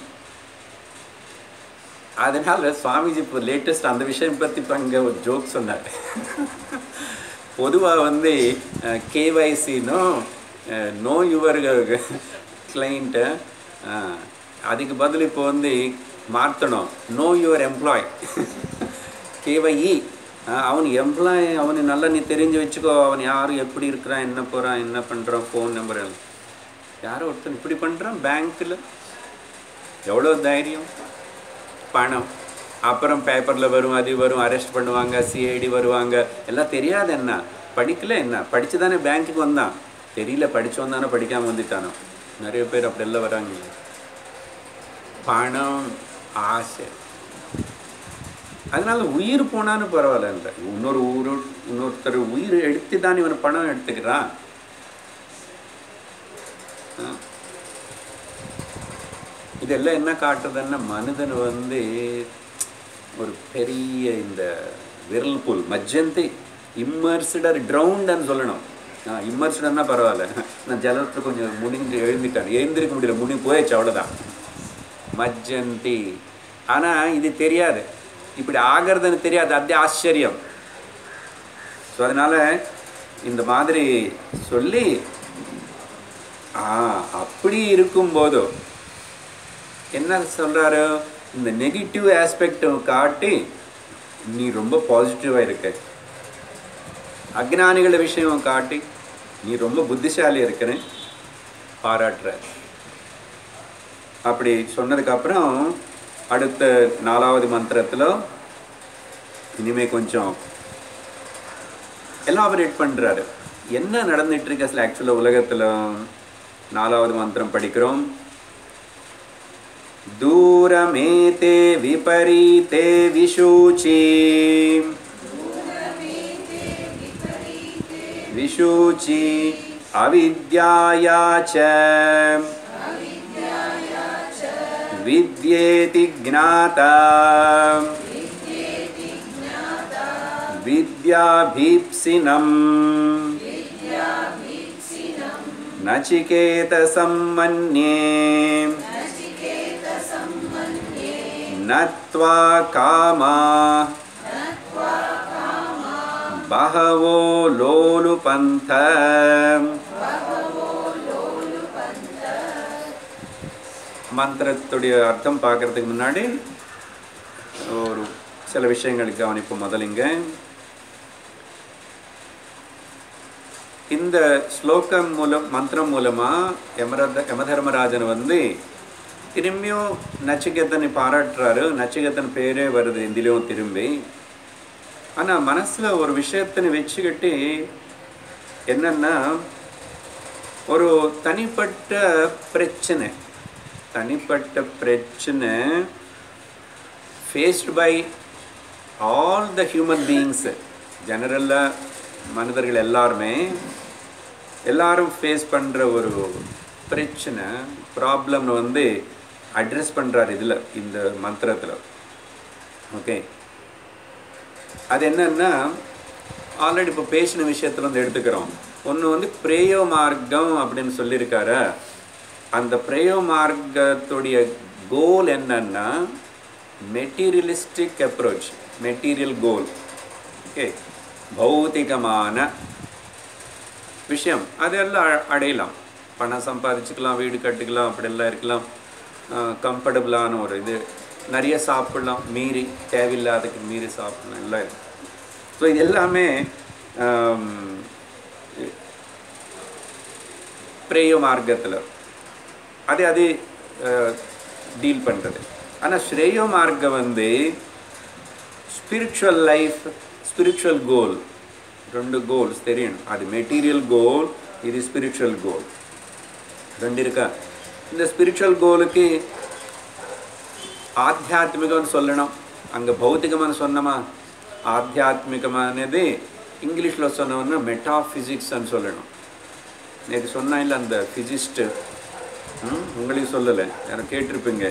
அதனால சுவாமிஜி இப்போ லேட்டஸ்ட் அந்த விஷயம் பற்றி இப்போ அங்கே ஒரு ஜோக் சொன்னார் பொதுவாக வந்து கேவைசினோ நோ யுவர் கிளைண்ட்டை அதுக்கு பதில் இப்போ வந்து மாற்றணும் நோ யுவர் எம்ப்ளாய் கேவைஇ அவன் எம்ப்ளாய் அவனை நல்லா நீ தெரிஞ்சு வச்சுக்கோ அவன் யார் எப்படி இருக்கிறான் என்ன போகிறான் என்ன பண்ணுறான் ஃபோன் நம்பர் யாரோ ஒருத்தன் இப்படி பண்ணுறான் பேங்க்கில் எவ்வளோ தைரியம் பணம் அப்புறம் பேப்பரில் வரும் அது வரும் அரெஸ்ட் பண்ணுவாங்க சிஐடி வருவாங்க எல்லாம் தெரியாது என்ன படிக்கல என்ன படித்து தானே பேங்க்குக்கு வந்தான் தெரியல படிச்சு வந்தானோ படிக்காமல் வந்துட்டானோ நிறைய பேர் அப்படியெல்லாம் வராங்க பணம் ஆசை அதனால உயிர் போனான்னு பரவாயில்ல இன்னொரு ஊரு இன்னொருத்தர் உயிர் எடுத்து தான் இவன் பணம் எடுத்துக்கிறான் ஆ. இதெல்லாம் என்ன காட்டுதுன்னா மனிதன் வந்து ஒரு பெரிய இந்த விரல் புல் மஜ்ஜந்தி இம்மர்ஸ்டர் ட்ரவுண்டன்னு சொல்லணும் இம்மர்ஸ்டர்னா பரவாயில்ல நான் ஜலத்தில் கொஞ்சம் முடிஞ்சு எழுந்துட்டேன் எழுந்திருக்க முடியல முடி போயாச்சு அவ்வளோதான் மஜ்ஜந்தி ஆனால் இது தெரியாது இப்படி ஆகிறதுன்னு தெரியாது அது ஆச்சரியம் ஸோ அதனால் இந்த மாதிரி சொல்லி ஆ அப்படி இருக்கும்போது என்ன சொல்றாரு இந்த நெகட்டிவ் ஆஸ்பெக்டை காட்டி நீ ரொம்ப பாசிட்டிவாக இருக்க அக்ஞானிகள விஷயம் காட்டி நீ ரொம்ப புத்திசாலி இருக்கிறேன் பாராட்டுற அப்படி சொன்னதுக்கப்புறம் அடுத்த நாலாவது மந்திரத்தில் இனிமே கொஞ்சம் எலாபரேட் பண்ணுறாரு என்ன நடந்துட்டு இருக்கு அசல் ஆக்சுவலாக உலகத்தில் நாலாவது மந்திரம் படிக்கிறோம் தூரமேதே விபரீதே விஷூச்சி விஷூச்சி அவித்யாயா ச विद्येति ज्ञाता विद्याभीप्सिनम् नचिकेतसं मन्ये न त्वा कामा बहवो लोलुपन्थ மந்திரத்துடைய அர்த்தம் பார்க்கறதுக்கு முன்னாடி ஒரு சில விஷயங்கள் கவனிப்போம் முதலிங்க இந்த ஸ்லோகம் மூலம் மந்திரம் மூலமா யமரத யமதர்மராஜன் வந்து திரும்பியும் நச்சிகேத்தனை பாராட்டுறாரு நச்சிகேத்தன் பேரே வருது இந்திலையும் திரும்பி ஆனால் மனசில் ஒரு விஷயத்தினை வச்சுக்கிட்டு என்னன்னா ஒரு தனிப்பட்ட பிரச்சனை தனிப்பட்ட பிரச்சனை faced by all the human beings ஜெனரலாக மனிதர்கள் எல்லாருமே எல்லாரும் ஃபேஸ் பண்ணுற ஒரு பிரச்சனை ப்ராப்ளம்னு வந்து அட்ரஸ் பண்ணுறாரு இதில் இந்த மந்திரத்தில் ஓகே அது என்னன்னா ஆல்ரெடி இப்போ பேசின விஷயத்துல வந்து எடுத்துக்கிறோம் ஒன்று வந்து பிரேயோ மார்க்கம் அப்படின்னு சொல்லியிருக்காரு அந்த பிரேயோ மார்க்கத்துடைய கோல் என்னன்னா materialistic approach material goal okay பௌத்திகமான விஷயம் அதெல்லாம் அ- அடையலாம் பணம் சம்பாதிச்சுக்கலாம் வீடு கட்டிக்கலாம் அப்படியெல்லாம் இருக்கலாம் கம்ஃபர்டபுளான ஒரு இது நிறைய சாப்பிடலாம் மீறி தேவையில்லாததுக்கு மீறி சாப்பிடலாம் எல்லாம் இருக்கு ஸோ இது எல்லாமே ஆம், பிரேய மார்க்கத்தில் அது அது டீல் பண்ணுறது ஆனால் ஸ்ரேயோ மார்க்கம் வந்து ஸ்பிரிச்சுவல் லைஃப் ஸ்பிரிச்சுவல் கோல் ரெண்டு கோல்ஸ் தெரியணும் அது மெட்டீரியல் கோல் இது ஸ்பிரிச்சுவல் கோல் ரெண்டு இருக்கா இந்த ஸ்பிரிச்சுவல் கோலுக்கு ஆத்தியாத்மிகம்னு சொல்லணும் அங்கே பௌத்திகம்னு சொன்னோமா ஆத்தியாத்மிகமானது இங்கிலீஷில் சொன்னோம்னா மெட்டாஃபிசிக்ஸ்ன்னு சொல்லணும் நேற்று சொன்னா இல்லை அந்த ஃபிசிஸ்ட்டு உங்களுக்கு சொல்லலை யாரும் கேட்டிருப்பீங்க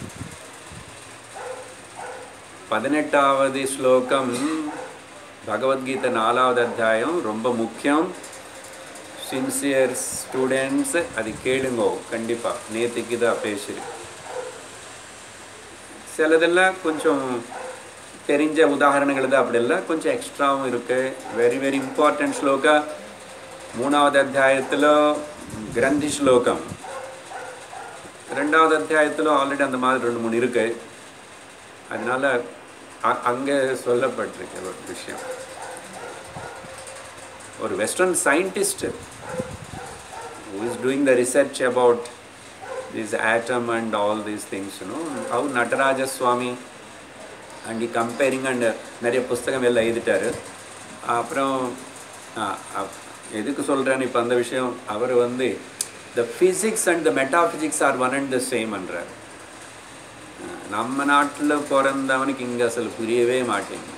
பதினெட்டாவது ஸ்லோகம் பகவத்கீதை நாலாவது அத்தியாயம் ரொம்ப முக்கியம் சின்சியர் ஸ்டூடெண்ட்ஸ் அது கேளுங்கோ கண்டிப்பாக நேற்றுக்கு தான் பேசியிருக்கு சிலதெல்லாம் கொஞ்சம் தெரிஞ்ச உதாரணங்கள் தான் அப்படியெல்லாம் கொஞ்சம் எக்ஸ்ட்ராவும் இருக்கு வெரி வெரி இம்பார்ட்டன்ட் ஸ்லோகா மூணாவது அத்தியாயத்தில் கிரந்தி ஸ்லோகம் ரெண்டாவது அத்தியாயத்தில் ஆல்ரெடி அந்த மாதிரி ரெண்டு மூணு இருக்கு அதனால அ- அங்கே சொல்லப்பட்டிருக்கு ஒரு விஷயம் ஒரு western scientist who is doing the research about this atom and all these things, you know, how Nataraja Swami and he comparing and நிறைய புஸ்தகம் எல்லாம் எழுதிட்டாரு அப்புறம் ஆ, அப்- எதுக்கு சொல்கிறேன்னு இப்போ அந்த விஷயம் அவர் வந்து the physics and the metaphysics are one and the சேம்ன்றார் நம்ம நாட்டில் பிறந்தவனுக்கு இங்கே அசல் புரியவே மாட்டேங்குது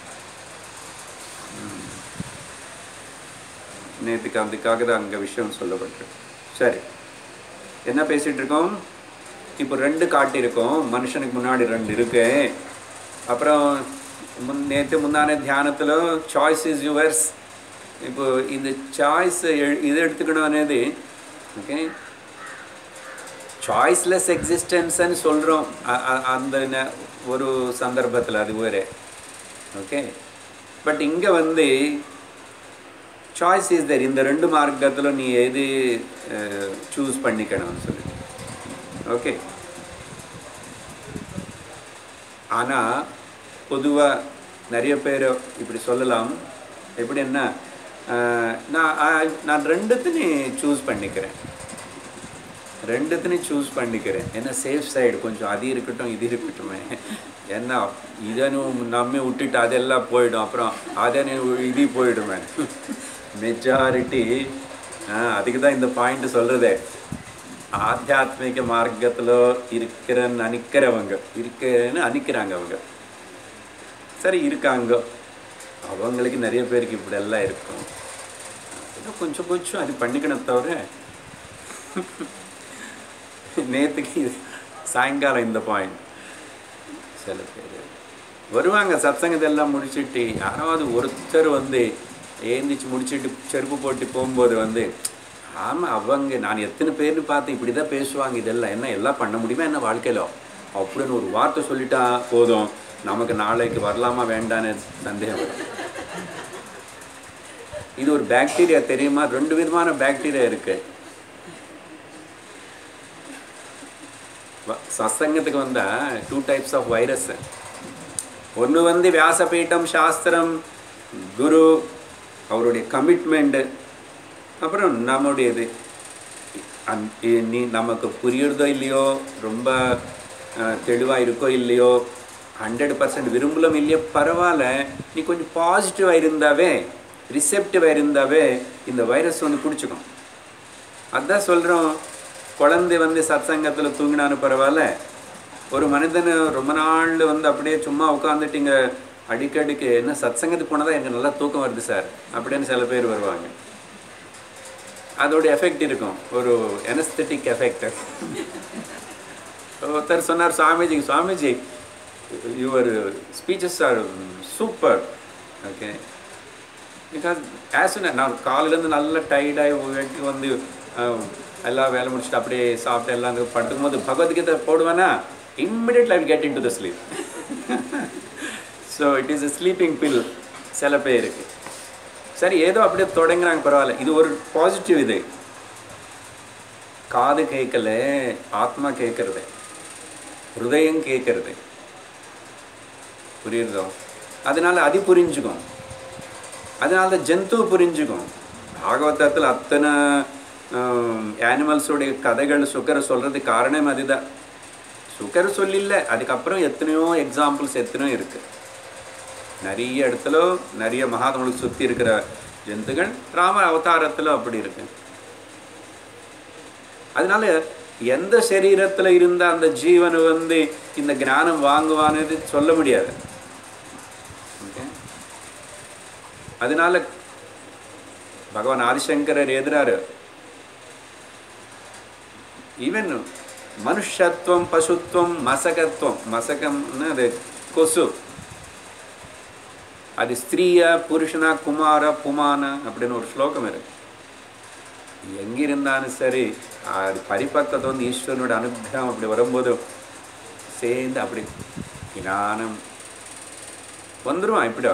நேற்றுக்கு அதுக்காக தான் அங்கே விஷயம் சொல்லப்பட்டிருக்கு சரி என்ன பேசிட்டு இருக்கோம் இப்போ ரெண்டு காட்டியிருக்கோம் மனுஷனுக்கு முன்னாடி ரெண்டு இருக்கு அப்புறம் முன் நேற்று முந்தான தியானத்தில் சாய்ஸ் இஸ் யுவர்ஸ் இப்போ இந்த சாய்ஸ் இது எடுத்துக்கணும் అనేది ஓகே சாய்ஸ்லெஸ் எக்ஸிஸ்டன்ஸ்ன்னு சொல்கிறோம் அந்த ந- ஒரு சந்தர்ப்பத்தில் அது வேறு ஓகே பட் இங்கே வந்து சாய்ஸ் இஸ் தேர் இந்த ரெண்டு மார்க்கத்தில் நீ எது சூஸ் பண்ணிக்கணும்னு சொல்லிட்டு ஓகே ஆனால் பொதுவாக நிறைய பேர் இப்படி சொல்லலாம் எப்படின்னா அஹ், நான் அஹ், நான் ரெண்டுத்தையும் சூஸ் பண்ணிக்கிறேன் ரெண்டுத்தையும் சூஸ் பண்ணிக்கிறேன் ஏன்னா சேஃப் சைடு கொஞ்சம் அது இருக்கட்டும் இது இருக்கட்டுமே ஏன்னா இதனும் நம்ம விட்டுட்டு அதெல்லாம் போயிடும் அப்புறம் அதனு இது போயிடுமே மெஜாரிட்டி அதுக்கு தான் இந்த பாயிண்ட் சொல்கிறதே ஆத்தியாத்மிக மார்க்கத்தில் இருக்கிறன்னு நினைக்கிறவங்க இருக்கிறன்னு அணிக்கிறாங்க அவங்க சரி இருக்காங்க அவங்களுக்கு நிறைய பேருக்கு இப்படி எல்லாம் இருக்கும் ஏதோ கொஞ்சம் கொஞ்சம் அது பண்ணிக்கணும் தவிர நேற்றுக்கு சாயங்காலம் இந்த பாயிண்ட் சில பேர் வருவாங்க சத்சங்கத்தெல்லாம் முடிச்சிட்டு யாராவது ஒருத்தர் வந்து ஏந்திச்சு முடிச்சிட்டு செருப்பு போட்டு போகும்போது வந்து ஆமாம் அவங்க நான் எத்தனை பேர்னு பார்த்து இப்படி தான் பேசுவாங்க இதெல்லாம் என்ன எல்லாம் பண்ண முடியுமா என்ன வாழ்க்கையில அப்படின்னு ஒரு வார்த்தை சொல்லிட்டா போதும் நமக்கு நாளைக்கு வரலாமா வேண்டான்னு சந்தேகம் வரும் இது ஒரு பாக்டீரியா தெரியுமா ரெண்டு விதமான பாக்டீரியா இருக்கு வ- சத்சங்கத்துக்கு வந்தா டூ டைப்ஸ் ஆஃப் வைரஸ் ஒன்று வந்து வியாசபீட்டம் சாஸ்திரம் குரு அவருடைய கமிட்மெண்ட்டு அப்புறம் நம்முடையது அந் இ- நீ நமக்கு புரியுறதோ இல்லையோ ரொம்ப தெளிவாக இருக்கோ இல்லையோ ஹண்ட்ரட் பர்சன்ட் விரும்பலும் இல்லையோ பரவாயில்ல நீ கொஞ்சம் பாசிட்டிவாக இருந்தாவே ரிசெப்டிவாக இருந்தாவே இந்த வைரஸ் வந்து பிடிச்சிக்கும் அதான் சொல்கிறோம் குழந்தை வந்து சத்சங்கத்தில் தூங்கினாலும் பரவாயில்ல ஒரு மனிதன் ரொம்ப நாள் வந்து அப்படியே சும்மா உட்காந்துட்டு அடிக்கடிக்கு என்ன சத்சங்கத்துக்கு போனால் தான் எனக்கு நல்லா தூக்கம் வருது சார் அப்படின்னு சில பேர் வருவாங்க அதோட எஃபெக்ட் இருக்கும் ஒரு எனஸ்தட்டிக் எஃபெக்ட் ஒருத்தர் சொன்னார் Swamiji Swamiji your speeches are super okay because as நான் காலையிலேருந்து நல்ல டயர்டாகி வீட்டுக்கு வந்து அஹ், எல்லா வேலை முடிச்சுட்டு அப்படியே சாப்பிட்டு எல்லாம் அங்கே படுத்துக்கும் போது பகவத்கீதை போடுவேன்னா immediately I get into the sleep so it is a sleeping pill சில பேருக்கு சரி ஏதோ அப்படியே தொடங்குறாங்க பரவாயில்ல இது ஒரு பாசிட்டிவ் இது காது கேட்கல ஆத்மா கேட்கறது ஹிருதயம் கேட்கறது புரியுறதோ அதனால அது புரிஞ்சுக்கும் அதனால தான் ஜந்து புரிஞ்சுக்கும் பாகவதத்தில் அத்தனை ஆனிமல்ஸோடைய கதைகள் சுக்கர் சொல்கிறதுக்கு காரணம் அதுதான் சுக்கர் சொல்லில்ல அதுக்கப்புறம் எத்தனையோ எக்ஸாம்பிள்ஸ் எத்தனையோ இருக்குது நிறைய இடத்துல நிறைய மகாத்மனுக்கு சுற்றி இருக்கிற ஜந்துகள் ராம அவதாரத்தில் அப்படி இருக்கு அதனால எந்த சரீரத்தில் இருந்த அந்த ஜீவன் வந்து இந்த ஞானம் வாங்குவான்னு சொல்ல முடியாது Okay? அதனால பகவான் ஆதிசங்கரர் எதிராரு ஈவன் மனுஷத்துவம் பசுத்துவம் மசகத்துவம் மசகம்னு அது கொசு அது ஸ்திரீயா புருஷனா குமார புமான அப்படின்னு ஒரு ஸ்லோகம் இருக்கு எங்கிருந்தாலும் சரி அது பரிபக்கத்தை வந்து ஈஸ்வரனோட அனுகிரகம் அப்படி வரும்போது சேர்ந்து அப்படி ஞானம் வந்துருவான் இப்படி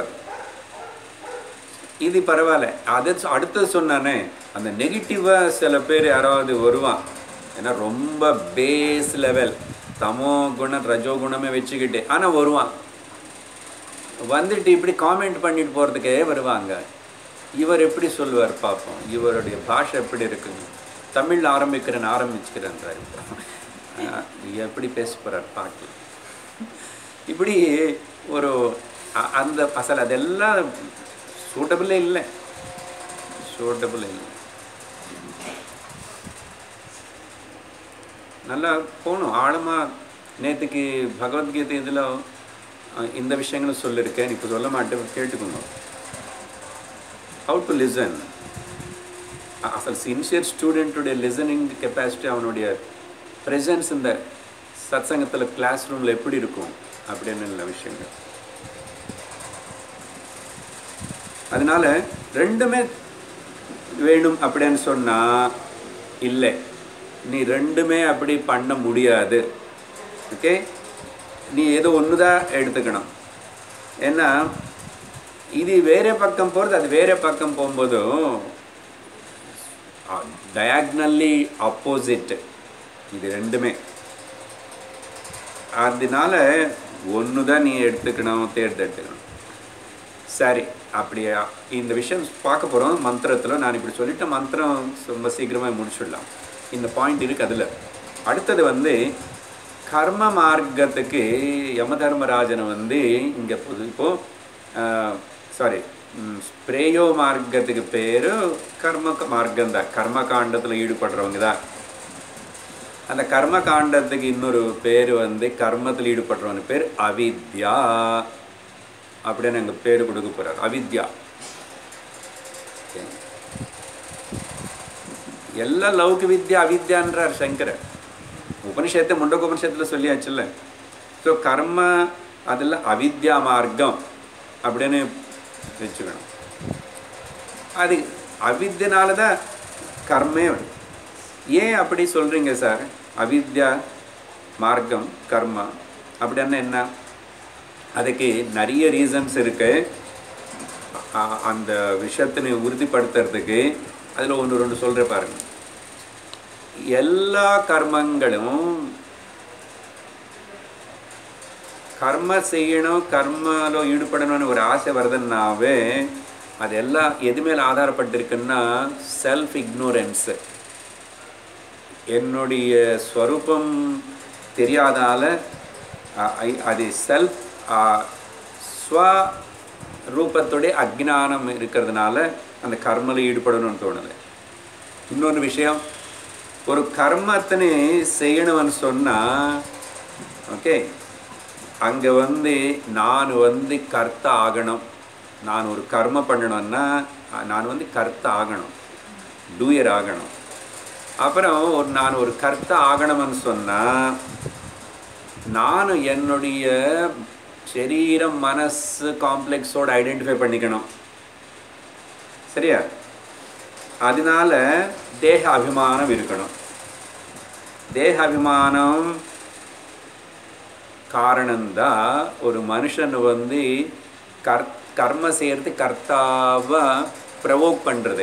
இது பரவாயில்ல அது அடுத்தது சொன்னானே அந்த நெகட்டிவாக சில பேர் யாராவது வருவான் ஏன்னா ரொம்ப பேஸ் லெவல் தமோ குணம் ரஜோ குணமே வச்சுக்கிட்டு ஆனால் வருவான் வந்துட்டு இப்படி காமெண்ட் பண்ணிட்டு போகிறதுக்கே வருவாங்க இவர் எப்படி சொல்லுவார் பார்ப்போம் இவருடைய பாஷை எப்படி இருக்குங்க தமிழில் ஆரம்பிக்கிறேன் ஆரம்பிச்சுக்கிறேன்றாரு ஆஹ், எப்படி பேச போகிறார் பார்க்கலாம் இப்படி ஒரு அ- அந்த அசல் அதெல்லாம் சூட்டபிளே இல்லை சூட்டபிள் இல்லை நல்லா போகணும் ஆழமாக நேற்றுக்கு பகவத்கீதை இதில் இந்த விஷயங்களும் சொல்லியிருக்கேன் இப்போ சொல்ல மாட்டேன் கேட்டுக்கணும் ஹவு டு லிசன் அசல் சின்சியர் ஸ்டூடெண்ட்டுடைய லிசனிங் கெப்பாசிட்டி அவனுடைய ப்ரெசன்ஸ் இந்த சத்சங்கத்தில் கிளாஸ் ரூமில் எப்படி இருக்கும் அப்படின்னு உள்ள விஷயங்கள் அதனால ரெண்டுமே வேணும் அப்படின்னு சொன்னா இல்லை நீ ரெண்டுமே அப்படி பண்ண முடியாது ஓகே நீ ஏதோ ஒன்று தான் எடுத்துக்கணும் ஏன்னா இது வேற பக்கம் போகிறது அது வேற பக்கம் போகும்போதும் டயாக்னல்லி ஆப்போசிட் இது ரெண்டுமே அதனால ஒன்று தான் நீ எடுத்துக்கணும் தேர்ந்தெடுத்துக்கணும் சரி அப்படியே இந்த விஷயம் பார்க்க போகிறோம் மந்திரத்தில் நான் இப்படி சொல்லிட்டேன் மந்திரம் ரொம்ப சீக்கிரமாக முடிச்சுடலாம் இந்த பாயிண்ட் இருக்கு அதில் அடுத்தது வந்து கர்ம மார்க்கத்துக்கு யம தர்மராஜனை வந்து இங்கே புது இப்போது சாரி ஸ்ப்ரேயோ மார்க்கத்துக்கு பேர் கர்ம மார்க்கம் தான் கர்ம காண்டத்தில் ஈடுபடுறவங்க தான் அந்த கர்ம காண்டத்துக்கு இன்னொரு பேர் வந்து கர்மத்தில் ஈடுபடுறவங்க பேர் அவித்யா அப்படின்னு எங்கள் பேர் கொடுக்க போகிறார் அவித்யா ಎಲ್ಲ ಲೌಕ ವಿದ್ಯೆ ಅವಿದ್ಯೆ ಅಂದ್ರಾர் ಶಂಕರ ಉಪನಿಷತ್ತೆ ಮುಂಡಕೋಪನಿಷத்தில் சொல்லியாச்சுல்ல ஸோ கர்ம அதில் அவித்யா மார்க்கம் அப்படின்னு வச்சுக்கணும் அது அவித்தியனால தான் கர்மே வருது ஏன் அப்படி சொல்கிறீங்க சார் அவித்யா மார்க்கம் கர்மா அப்படின்னா என்ன அதுக்கு நிறைய ரீசன்ஸ் இருக்கு அ- அந்த விஷயத்தினை உறுதிப்படுத்துறதுக்கு அதில் ஒன்று ரெண்டு சொல்கிற பாருங்க எல்லா கர்மங்களும் கர்ம செய்யணும் கர்மలో ஈடுபடணும்னு ஒரு ஆசை வருதுன்னாவே அது எல்லாம் எது மேல ஆதாரப்பட்டிருக்குன்னா செல்ஃப் இக்னோரன்ஸு என்னுடைய ஸ்வரூபம் தெரியாதால அ- ஐ- அது செல்ஃப் ஸ்வ ரூபத்துடைய அஜ்ஞானம் இருக்கிறதுனால அந்த கர்மல ஈடுபடணும்னு தோணுது இன்னொரு விஷயம் ஒரு கர்மத்தினை செய்யணும்னு சொன்னால் ஓகே அங்கே வந்து நான் வந்து கர்த்தா ஆகணும் நான் ஒரு கர்ம பண்ணணும்னா அஹ், நான் வந்து கர்த்தா ஆகணும் டூயர் ஆகணும் அப்புறம் ஒரு நான் ஒரு கர்த்தா ஆகணும்னு சொன்னால் நான் என்னுடைய சரீரம் மனசு காம்ப்ளெக்ஸோடு ஐடென்டிஃபை பண்ணிக்கணும் சரியா அதனால தேக அபிமானம் இருக்கணும் தேக அபிமானம் காரணம்தான் ஒரு மனுஷன் வந்து கர் கர்ம செய்யறது கர்த்தாவை ப்ரவோக் பண்ணுறது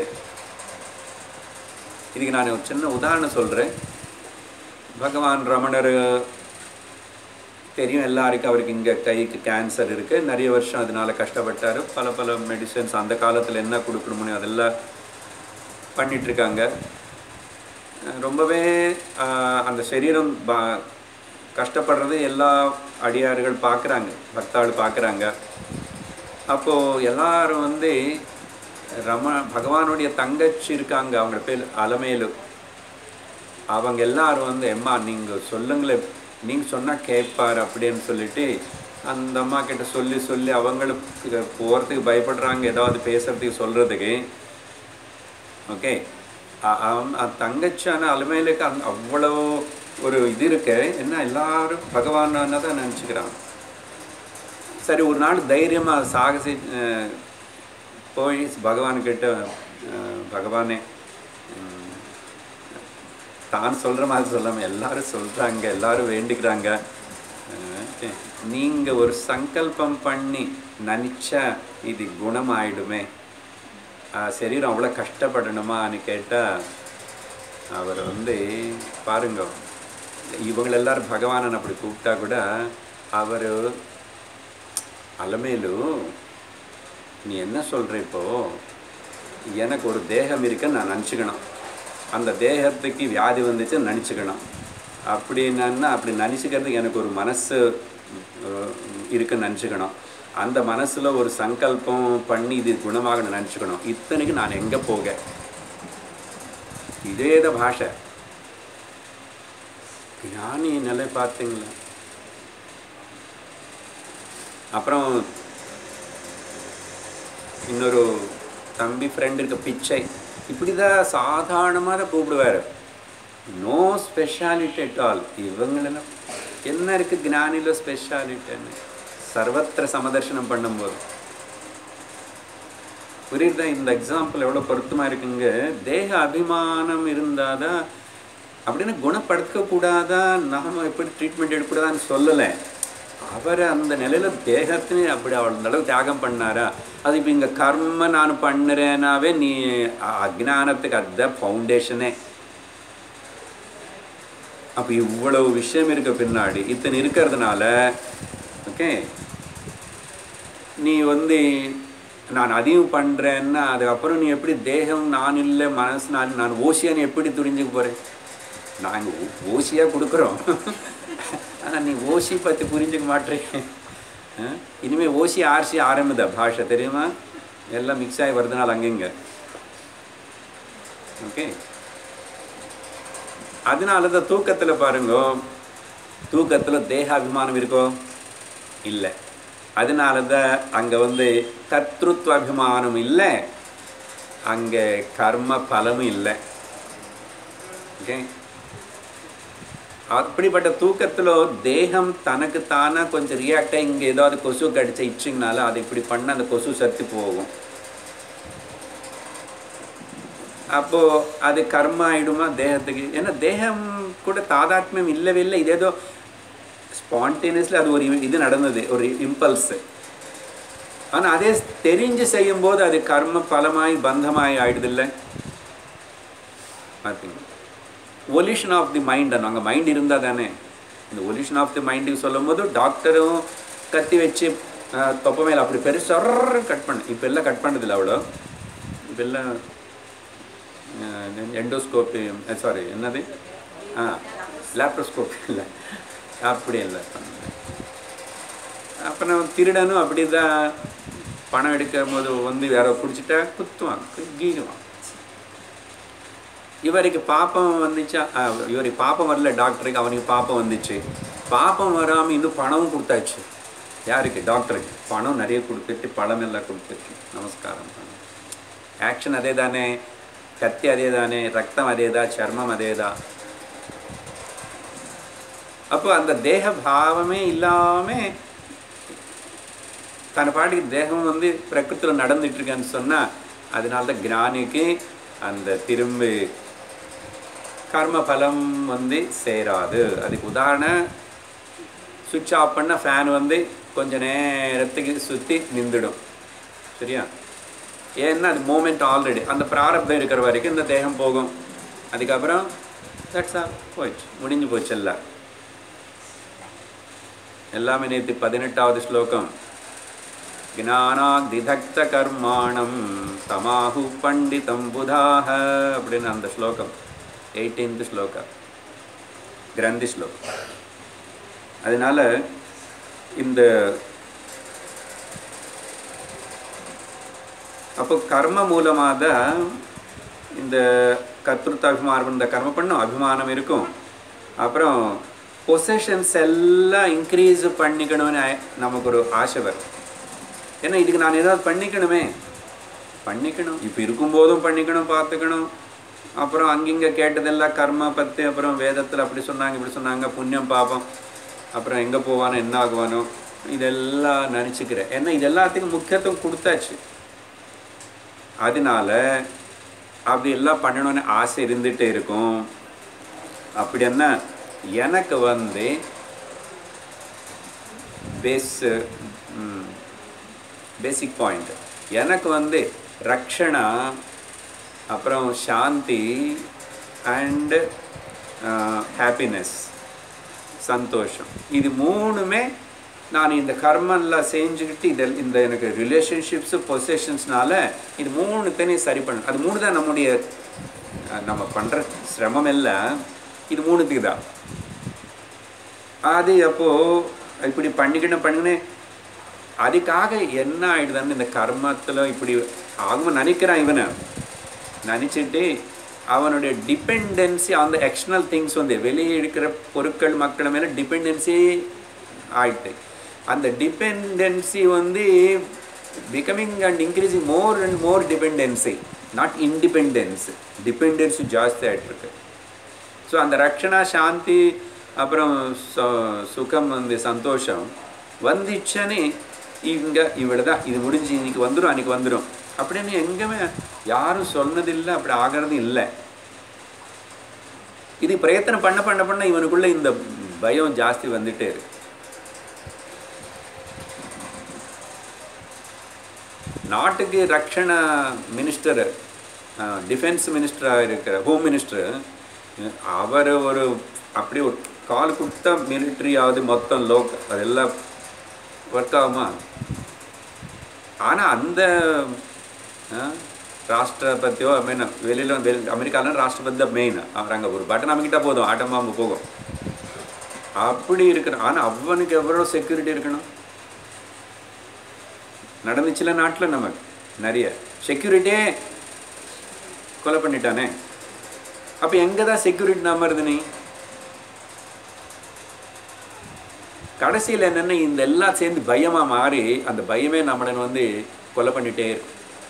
இதுக்கு நான் ஒரு சின்ன உதாரணம் சொல்கிறேன் பகவான் ரமணர் தெரியும் எல்லாருக்கும் அவருக்கு இங்கே கைக்கு கேன்சர் இருக்குது நிறைய வருஷம் அதனால கஷ்டப்பட்டார் பல பல மெடிசன்ஸ் அந்த காலத்தில் என்ன கொடுக்கணுமோ அதெல்லாம் பண்ணிட்டு இருக்காங்க அஹ் ரொம்பவே அஹ், அந்த சரீரம் பா கஷ்டப்படுறது எல்லா அடியார்கள் பார்க்குறாங்க பக்தாள் பார்க்குறாங்க அப்போது எல்லாரும் வந்து ரம பகவானுடைய தங்கச்சி இருக்காங்க அவங்க பேர் அலமேலு அவங்க எல்லாரும் வந்து அம்மா நீங்கள் சொல்லுங்களேன் நீங்கள் சொன்னால் கேட்பார் அப்படின்னு சொல்லிட்டு அந்த அம்மா கிட்ட சொல்லி சொல்லி அவங்களுக்கு போகிறதுக்கு பயப்படுறாங்க ஏதாவது பேசுறதுக்கு சொல்கிறதுக்கு ஓகே தங்கச்சான அலுமையிலுக்கு அந்த அவ்வளோ ஒரு இது இருக்கு என்ன எல்லாரும் பகவான் தான் நினச்சிக்கிறான் சரி ஒரு நாள் தைரியமாக சாகசி அஹ், போய் பகவான் கிட்ட அஹ், பகவானே உம், தான் சொல்கிற மாதிரி சொல்லாமல் எல்லாரும் சொல்கிறாங்க எல்லாரும் வேண்டிக்கிறாங்க அஹ், நீங்கள் ஒரு சங்கல்பம் பண்ணி நினச்சா இது குணமாயிடுமே ஆஹ் சரீரம் அவ்வளோ கஷ்டப்படணுமான்னு கேட்டால் அவர் வந்து பாருங்க இவங்க எல்லாரும் பகவானன் அப்படி கூப்பிட்டா கூட அவர் அலமேலு நீ என்ன சொல்கிற இப்போ எனக்கு ஒரு தேகம் இருக்குன்னு நான் நினச்சிக்கணும் அந்த தேகத்துக்கு வியாதி வந்துச்சு நினச்சிக்கணும் அப்படின்னா அப்படி நினச்சிக்கிறதுக்கு எனக்கு ஒரு மனசு அஹ், இருக்குன்னு நினச்சிக்கணும் அந்த மனசில் ஒரு சங்கல்பம் பண்ணி இது குணமாக நினச்சிக்கணும் இத்தனைக்கு நான் எங்கே போக இதேத பாஷை ஞானி நிலை பார்த்தீங்களா அப்புறம் இன்னொரு தம்பி ஃப்ரெண்ட் இருக்க பிச்சை இப்படி தான் சாதாரணமாக தான் கூப்பிடுவார் நோ ஸ்பெஷாலிட்டி அட் ஆல் இவங்களெல்லாம் என்ன இருக்குது ஞானியில் ஸ்பெஷாலிட்டின்னு சர்வத்திர சமதர்சனம் பண்ணும்போது புரியுதா இந்த எக்ஸாம்பிள் எவ்வளோ பொருத்தமாக இருக்குங்க தேக அபிமானம் இருந்தால் தான் அப்படின்னு குணப்படுத்தக்கூடாதா நாம எப்படி ட்ரீட்மெண்ட் எடுக்கக்கூடாதான்னு சொல்லலை அவர் அந்த நிலையில தேகத்தினே அப்படி அவள் அந்த அளவுக்கு தியாகம் பண்ணாரா அது இப்போ இங்கே கர்ம நான் பண்ணுறேனாவே நீ அ- அஜ்ஞானத்துக்கு அதுதான் ஃபவுண்டேஷனே அப்போ இவ்வளவு விஷயம் இருக்க பின்னாடி இத்தனை இருக்கிறதுனால ஓகே நீ வந்து நான் அதையும் பண்ணுறேன்னா அதுக்கப்புறம் நீ எப்படி தேகம் நான் இல்லை மனசு நான் நான் ஓசியான்னு எப்படி துரிஞ்சுக்க போகிறேன் நாங்கள் ஓசியாக கொடுக்குறோம் ஆனால் நீ ஓசி பற்றி புரிஞ்சுக்க மாட்டேன் இனிமேல் ஓசி ஆர்சி ஆரம்பிதா பாஷை தெரியுமா எல்லாம் மிக்ஸ் ஆகி வருதுனால அங்கங்க ஓகே அதனால தான் தூக்கத்தில் பாருங்க தூக்கத்தில் தேக அபிமானம் இருக்கோ இல்லை அதனால தான் அங்கே வந்து கர்த்திருவ அபிமானம் இல்லை அங்கே கர்ம பலமும் இல்லை ஓகே அப்படிப்பட்ட தூக்கத்தில் தேகம் தனக்கு தானே கொஞ்சம் ரியாக்ட் ஆகி இங்கே ஏதாவது கொசு கடிச்ச இச்சிங்கனால அது இப்படி பண்ண அந்த கொசு சத்து போகும் அப்போ அது கர்ம ஆயிடுமா தேகத்துக்கு ஏன்னா தேகம் கூட தாதாத்மியம் இல்லவே இல்லை இது ஏதோ ஸ்பான்டேனியஸ்லி அது ஒரு இது நடந்தது ஒரு இம்பல்ஸ் ஆனால் அதே தெரிஞ்சு செய்யும்போது அது கர்ம பலமாய் பந்தமாய் ஆயிடுதில்ல பார்த்தீங்க ஒலியூஷன் ஆஃப் தி மைண்ட் அங்கே மைண்ட் இருந்தால் தானே இந்த ஒலியூஷன் ஆஃப் தி மைண்டுக்கு சொல்லும் போது டாக்டரும் கத்தி வச்சு அஹ், தொப்பை மேலே அப்படி பெருசாக கட் பண்ண இப்போ எல்லாம் கட் பண்ணதில்ல அவ்வளோ இப்போ எல்லாம் எண்டோஸ்கோப்பி சாரி என்னது ஆ லேப்ரோஸ்கோப்பி இல்லை அப்படி இல்லை அப்புறம் திருடனும் அப்படி தான் பணம் எடுக்கும் போது வந்து யாரோ குடிச்சிட்டா குத்துவான் கீகுவான் இவருக்கு பாப்பம் வந்துச்சா ஆ, இவருக்கு பாப்பம் வரல டாக்டருக்கு அவனுக்கு பாப்பம் வந்துச்சு பாப்பம் வராமல் இன்னும் பணமும் கொடுத்தாச்சு யாருக்கு டாக்டருக்கு பணம் நிறைய கொடுத்துட்டு பழம் எல்லாம் கொடுத்துட்டு நமஸ்காரம் ஆக்ஷன் அதே தானே கத்தி அதே தானே ரத்தம் அதே தான் சர்மம் அதே தான் அப்போ அந்த தேக பாவமே இல்லாமல் தன் பாட்டுக்கு தேகம் வந்து பிரகிருத்தில் நடந்துட்டு இருக்கேன்னு சொன்னால் அதனால தான் ஞானிக்கு அந்த திரும்ப கர்ம பலம் வந்து சேராது அதுக்கு உதாரணம் சுவிட்ச் ஆஃப் பண்ண ஃபேன் வந்து கொஞ்ச நேரத்துக்கு சுற்றி நின்றுடும் சரியா ஏன்னா அது மூமெண்ட் ஆல்ரெடி அந்த பிராரப்தம் இருக்கிற வரைக்கும் இந்த தேகம் போகும் அதுக்கப்புறம் தட்ஸ் ஆல் போயிடுச்சு முடிஞ்சு போச்சு எல்லாம் எல்லாமே நேற்று பதினெட்டாவது ஸ்லோகம் ஞானாதிதக்த கர்மாணம் தமாஹு பண்டிதம் புதாக அப்படின்னு அந்த ஸ்லோகம் எயிட்டீன்த் ஸ்லோகா கிரந்தி ஸ்லோகம் அதனால இந்த அப்போ கர்ம மூலமாக தான் இந்த கர்த்திருத்த அபிமானம் இந்த கர்ம பண்ணும் அபிமானம் இருக்கும் அப்புறம் பொசஷன்ஸ் எல்லாம் இன்க்ரீஸ் பண்ணிக்கணும்னு ஆ- நமக்கு ஒரு ஆசை வரும் ஏன்னா இதுக்கு நான் ஏதாவது பண்ணிக்கணுமே பண்ணிக்கணும் இப்போ இருக்கும்போதும் பண்ணிக்கணும் பார்த்துக்கணும் அப்புறம் அங்கிங்க கேட்டதெல்லாம் கர்ம பற்றி அப்புறம் வேதத்தில் அப்படி சொன்னாங்க இப்படி சொன்னாங்க புண்ணியம் பாபம் அப்புறம் எங்கே போவானோ என்ன ஆகுவானோ இதெல்லாம் நினச்சிக்கிறேன் ஏன்னா இது எல்லாத்துக்கும் முக்கியத்துவம் கொடுத்தாச்சு அதனால அப்படி எல்லாம் பண்ணணும்னு ஆசை இருந்துகிட்டே இருக்கும் அப்படி என்ன எனக்கு வந்து பேஸ் பேசிக் பாயிண்ட் எனக்கு வந்து ரக்ஷணா அப்புறம் சாந்தி அண்டு ஹாப்பினஸ் சந்தோஷம் இது மூணுமே நான் இந்த கர்மெல்லாம் செஞ்சுக்கிட்டு இதில் இந்த எனக்கு ரிலேஷன்ஷிப்ஸு பொசஷன்ஸ்னால இது மூணுத்தையும் சரி பண்ண அது மூணு தான் நம்முடைய அஹ், நம்ம பண்ணுற சிரமம் எல்லாம் இது மூணுத்துக்கு தான் அது அப்போது இப்படி பண்ணிக்கணும் பண்ணிக்கணும் அதுக்காக என்ன ஆயிடுதுன்னு இந்த கர்மத்தில் இப்படி ஆகும் நினைக்கிறான் இவனை நினச்சிட்டு அவனுடைய டிபெண்டன்சி அந்த எக்ஸ்டர்னல் திங்ஸ் வந்து வெளியே இருக்கிற பொருட்கள் மக்கள் மேலே டிபெண்டன்சி ஆயிட்டு அந்த டிபெண்டன்சி வந்து becoming and increasing more and more dependency not independence dependency ஜாஸ்தி ஆகிட்டு இருக்கு ஸோ அந்த ரக்ஷணா சாந்தி அப்புறம் சு- சுகம் வந்து சந்தோஷம் வந்துச்சுன்னு இங்கே இவ்வளோ தான் இது முடிஞ்சு இன்னைக்கு வந்துடும் அன்னைக்கு வந்துடும் அப்படின்னு எங்கேயுமே யாரும் சொன்னதில்லை அப்படி ஆகிறது இல்லை இது பிரயத்தனம் பண்ண பண்ண பண்ண இவனுக்குள்ள இந்த பயம் ஜாஸ்தி வந்துட்டே இருக்கு நாட்டுக்கு ரக்ஷண மினிஸ்டர் டிஃபென்ஸ் மினிஸ்டராக இருக்கிற ஹோம் மினிஸ்டர் அவர் ஒரு அப்படி ஒரு கால் கொடுத்தா மிலிட்ரியாவது மொத்தம் லோக் அதெல்லாம் ஒர்க் ஆகுமா ஆனால் அந்த ஆ, ராஷ்டிரபதியோ ஐ மீன் வெளியில் வெளி அமெரிக்காவில் ராஷ்டிரபதி தான் மெயின் அவர் அங்கே ஒரு பட்டன் அமைக்கிட்டா போதும் ஆட்டம் பாம்பு போகும் அப்படி இருக்கணும் ஆனால் அவனுக்கு எவ்வளோ செக்யூரிட்டி இருக்கணும் நடந்துச்சுல நாட்டில் நமக்கு நிறைய செக்யூரிட்டியே கொலை பண்ணிட்டானே அப்போ எங்கே தான் செக்யூரிட்டி நம்புறது நீ கடைசியில் என்னென்ன இந்த எல்லாம் சேர்ந்து பயமாக மாறி அந்த பயமே நம்மளை வந்து கொலை பண்ணிட்டே இருக்கும்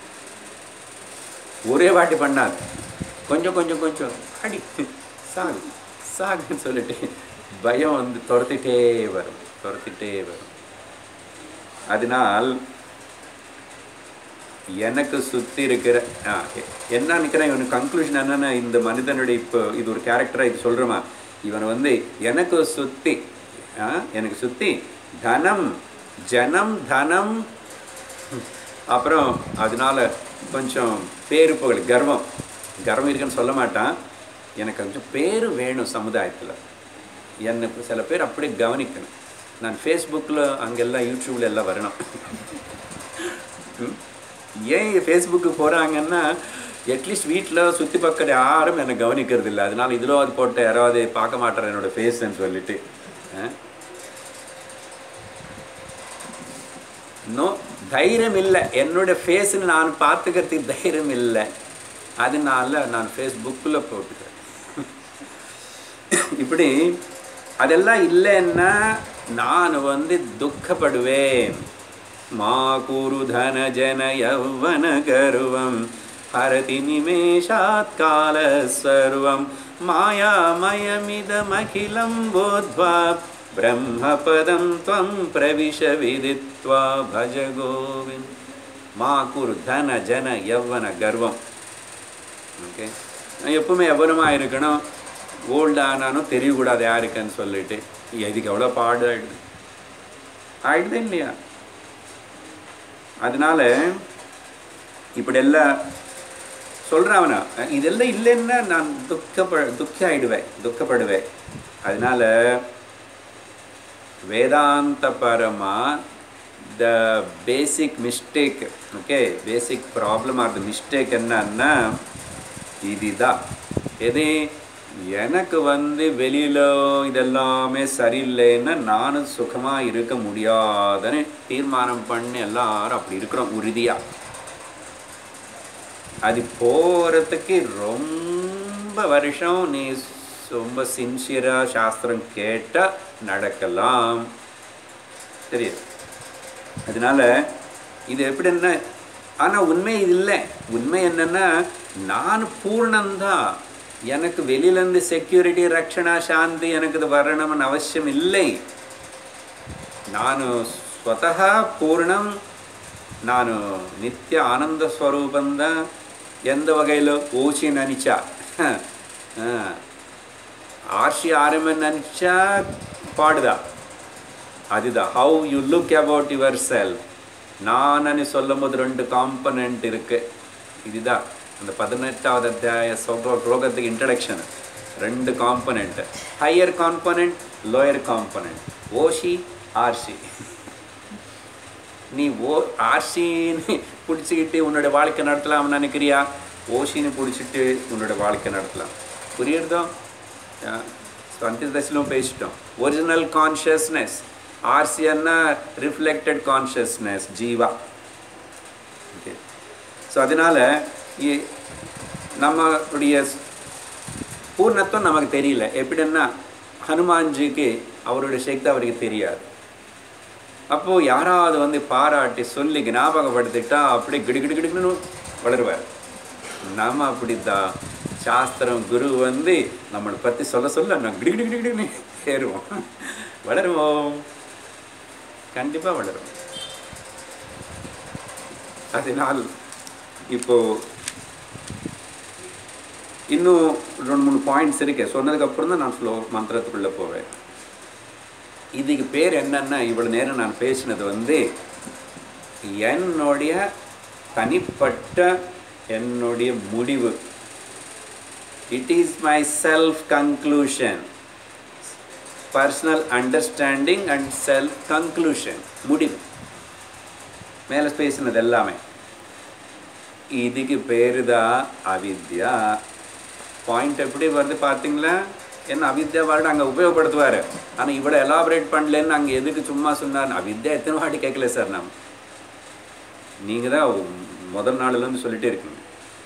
ஒரே வாட்டி பண்ணாது கொஞ்சம் கொஞ்சம் கொஞ்சம் அடி சாகு சாகுன்னு சொல்லிட்டு பயம் வந்து துரத்திட்டே வரும் துரத்திட்டே வரும் அதனால் எனக்கு சுற்றி இருக்கிற ஆ, எ- என்ன நினைக்கிறேன் இவனுக்கு கன்க்ளூஷன் என்னன்னா இந்த மனிதனுடைய இப்போ இது ஒரு கேரக்டராக இது சொல்கிறோமா இவன் வந்து எனக்கு சுற்றி எனக்கு சுற்றி தனம் ஜனம் தனம் அப்புறம் அதனால கொஞ்சம் பேரு புகழ் கர்வம் கர்வம் இருக்குன்னு சொல்ல மாட்டான் எனக்கு கொஞ்சம் பேர் வேணும் சமுதாயத்தில் என்னை இப்ப சில பேர் அப்படியே கவனிக்கணும் நான் ஃபேஸ்புக்கில் அங்கெல்லாம் யூடியூப்ல எல்லாம் வரணும் ம்? ஏன் ஃபேஸ்புக்கு போகிறாங்கன்னா அட்லீஸ்ட் வீட்டில் சுற்றி பக்கம் யாரும் என்னை கவனிக்கிறது இல்லை அதனால இதில் அது போட்டு யாராவது பார்க்க மாட்டேற என்னோட ஃபேஸ்ன்னு சொல்லிட்டு ஆ? நோ தைரியம் இல்லை என்னோட ஃபேஸ்ன்னு நான் பார்த்துக்கிறதுக்கு தைரியம் இல்லை அதனால நான் ஃபேஸ்புக்கில் போட்டுக்கிறேன் இப்படி அதெல்லாம் இல்லைன்னா நான் வந்து துக்கப்படுவேன் மா குரு தன ஜன யௌவன கருவம் ஹரதி நிமேஷாத் கால சர்வம் மாயாமயமிதமகிலம் போத்வா பிரம்மபதம் त्वं பிரவிஷ விதித்வா பஜ கோவிந்த் மா குரு தன ஜன யௌவன கர்வம் ஓகே நான் எப்பவுமே எவ்வளமாக இருக்கணும் ஓல்டு ஆனாலும் தெரியக்கூடாது யாருக்குன்னு சொல்லிட்டு இதுக்கு எவ்வளோ பாடு ஆயிடுது ஆயிடுது இல்லையா அதனால இப்படி எல்லாம் சொல்கிறான் அவனா இதெல்லாம் இல்லைன்னா நான் துக்கப்ப துக்கி ஆயிடுவேன் துக்கப்படுவேன் அதனால வேதாந்த பரமா the basic mistake okay basic problem are the mistake என்னன்னா இதுதான் எது எனக்கு வந்து வெளியில் இதெல்லாமே சரியில்லைன்னா நானும் சுகமாக இருக்க முடியாதுன்னு தீர்மானம் பண்ணி எல்லாரும் அப்படி இருக்கிறோம் உறுதியாக அது போகிறதுக்கு ரொம்ப வருஷம் நீ ரொம்ப சின்சியராக சாஸ்திரம் கேட்டால் நடக்கலாம் தெரியுது அதனால இது எப்படின்னா ஆனால் உண்மை இது இல்லை உண்மை என்னன்னா நான் பூர்ணந்தான் எனக்கு வெளியிலேருந்து செக்யூரிட்டி ரக்ஷணா சாந்தி எனக்கு இது வரணும்னு அவசியம் இல்லை ನಾನು ಸ್ವತಃ ಪೂರ್ಣಂ ನಾನು ನಿತ್ಯ ಆನಂದ ಸ್ವರೂಪಂದ எந்த வகையில் ஓச்சி நினச்சா ஆர்ஷி ஆரம்பம் நினச்சா பாடுதா அதுதான் how you look about your self நானன்னு சொல்லும் போது ரெண்டு காம்பனண்ட் இருக்கு இதுதான் அந்த பதினெட்டாவது அத்தியாய சொக ஸ்லோகத்துக்கு இன்ட்ரடக்ஷன் ரெண்டு component higher component lower component ஓஷி ஆர்ஷி நீ ஓ ஆர்ஷின்னு பிடிச்சிக்கிட்டு உன்னோட வாழ்க்கை நடத்தலாம்னு நினைக்கிறியா ஓஷின்னு பிடிச்சிட்டு உன்னோட வாழ்க்கை நடத்தலாம் புரியுறதோ அந்த தசையிலும் பேசிட்டோம் ஒரிஜினல் கான்ஷியஸ்னஸ் ஆர்சியன்னா ரிஃப்ளெக்டட் கான்ஷியஸ்னஸ் ஜீவா ஓகே ஸோ அதனால் நம்மளுடைய பூர்ணத்துவம் நமக்கு தெரியல எப்படின்னா ஹனுமான்ஜிக்கு அவருடைய சக்தி அவருக்கு தெரியாது அப்போது யாராவது வந்து பாராட்டி சொல்லி ஞாபகப்படுத்திட்டா அப்படியே கிடு கிடு கிடுன்னு வளருவார் நாம அப்படித்தான் சாஸ்திரம் குரு வந்து நம்மளை பற்றி சொல்ல சொல்ல நான் கிடு கிடு கிடுன்னு ஏறுவோம் வளருவோம் கண்டிப்பாக வளரும் அதனால் இப்போ இன்னும் ரெண்டு மூணு பாயிண்ட்ஸ் இருக்கு சொன்னதுக்கப்புறம் தான் நான் ஸ்லோ மந்திரத்துக்குள்ளே போவேன் இதுக்கு பேர் என்னன்னா இவ்வளோ நேரம் நான் பேசினது வந்து என்னுடைய தனிப்பட்ட என்னுடைய முடிவு it is my self conclusion personal understanding and self conclusion முடிவு மேலே பேசினது எல்லாமே இதுக்கு பேரு தான் அவித்யா பாயிண்ட் எப்படி வருது பார்த்தீங்களா என்ன அவித்யா வேர்டு அங்கே உபயோகப்படுத்துவார் ஆனால் இவ்வளோ எலாபரேட் பண்ணலன்னு அங்கே எதுக்கு சும்மா சொன்னார் அவித்யா எத்தனை வாட்டி கேட்கல சார் நாம் நீங்கள் தான் முதல் நாள்லேருந்து சொல்லிட்டே இருக்கீங்க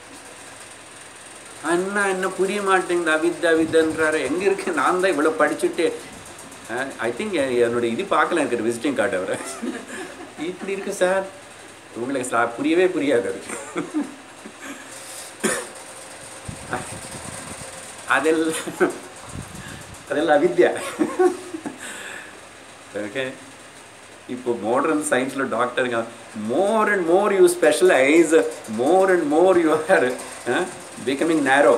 அண்ணா என்ன புரிய மாட்டேங்குது அவித்யா அவித்யான்றாரு எங்கே இருக்கு நான் தான் இவ்வளோ படிச்சுட்டு ஐ திங்க் என்னோட இது பார்க்கல இருக்கிற விசிட்டிங் கார்டு அவரை இப்படி இருக்கு சார் உங்களுக்கு சா- புரியவே புரியாது அதுக்கு அதெல்லாம் அதெல்லாம் அவித்யா ஓகே இப்போ மாடர்ன் சயின்ஸில் டாக்டருங்க more and more you specialise more and more you are becoming narrow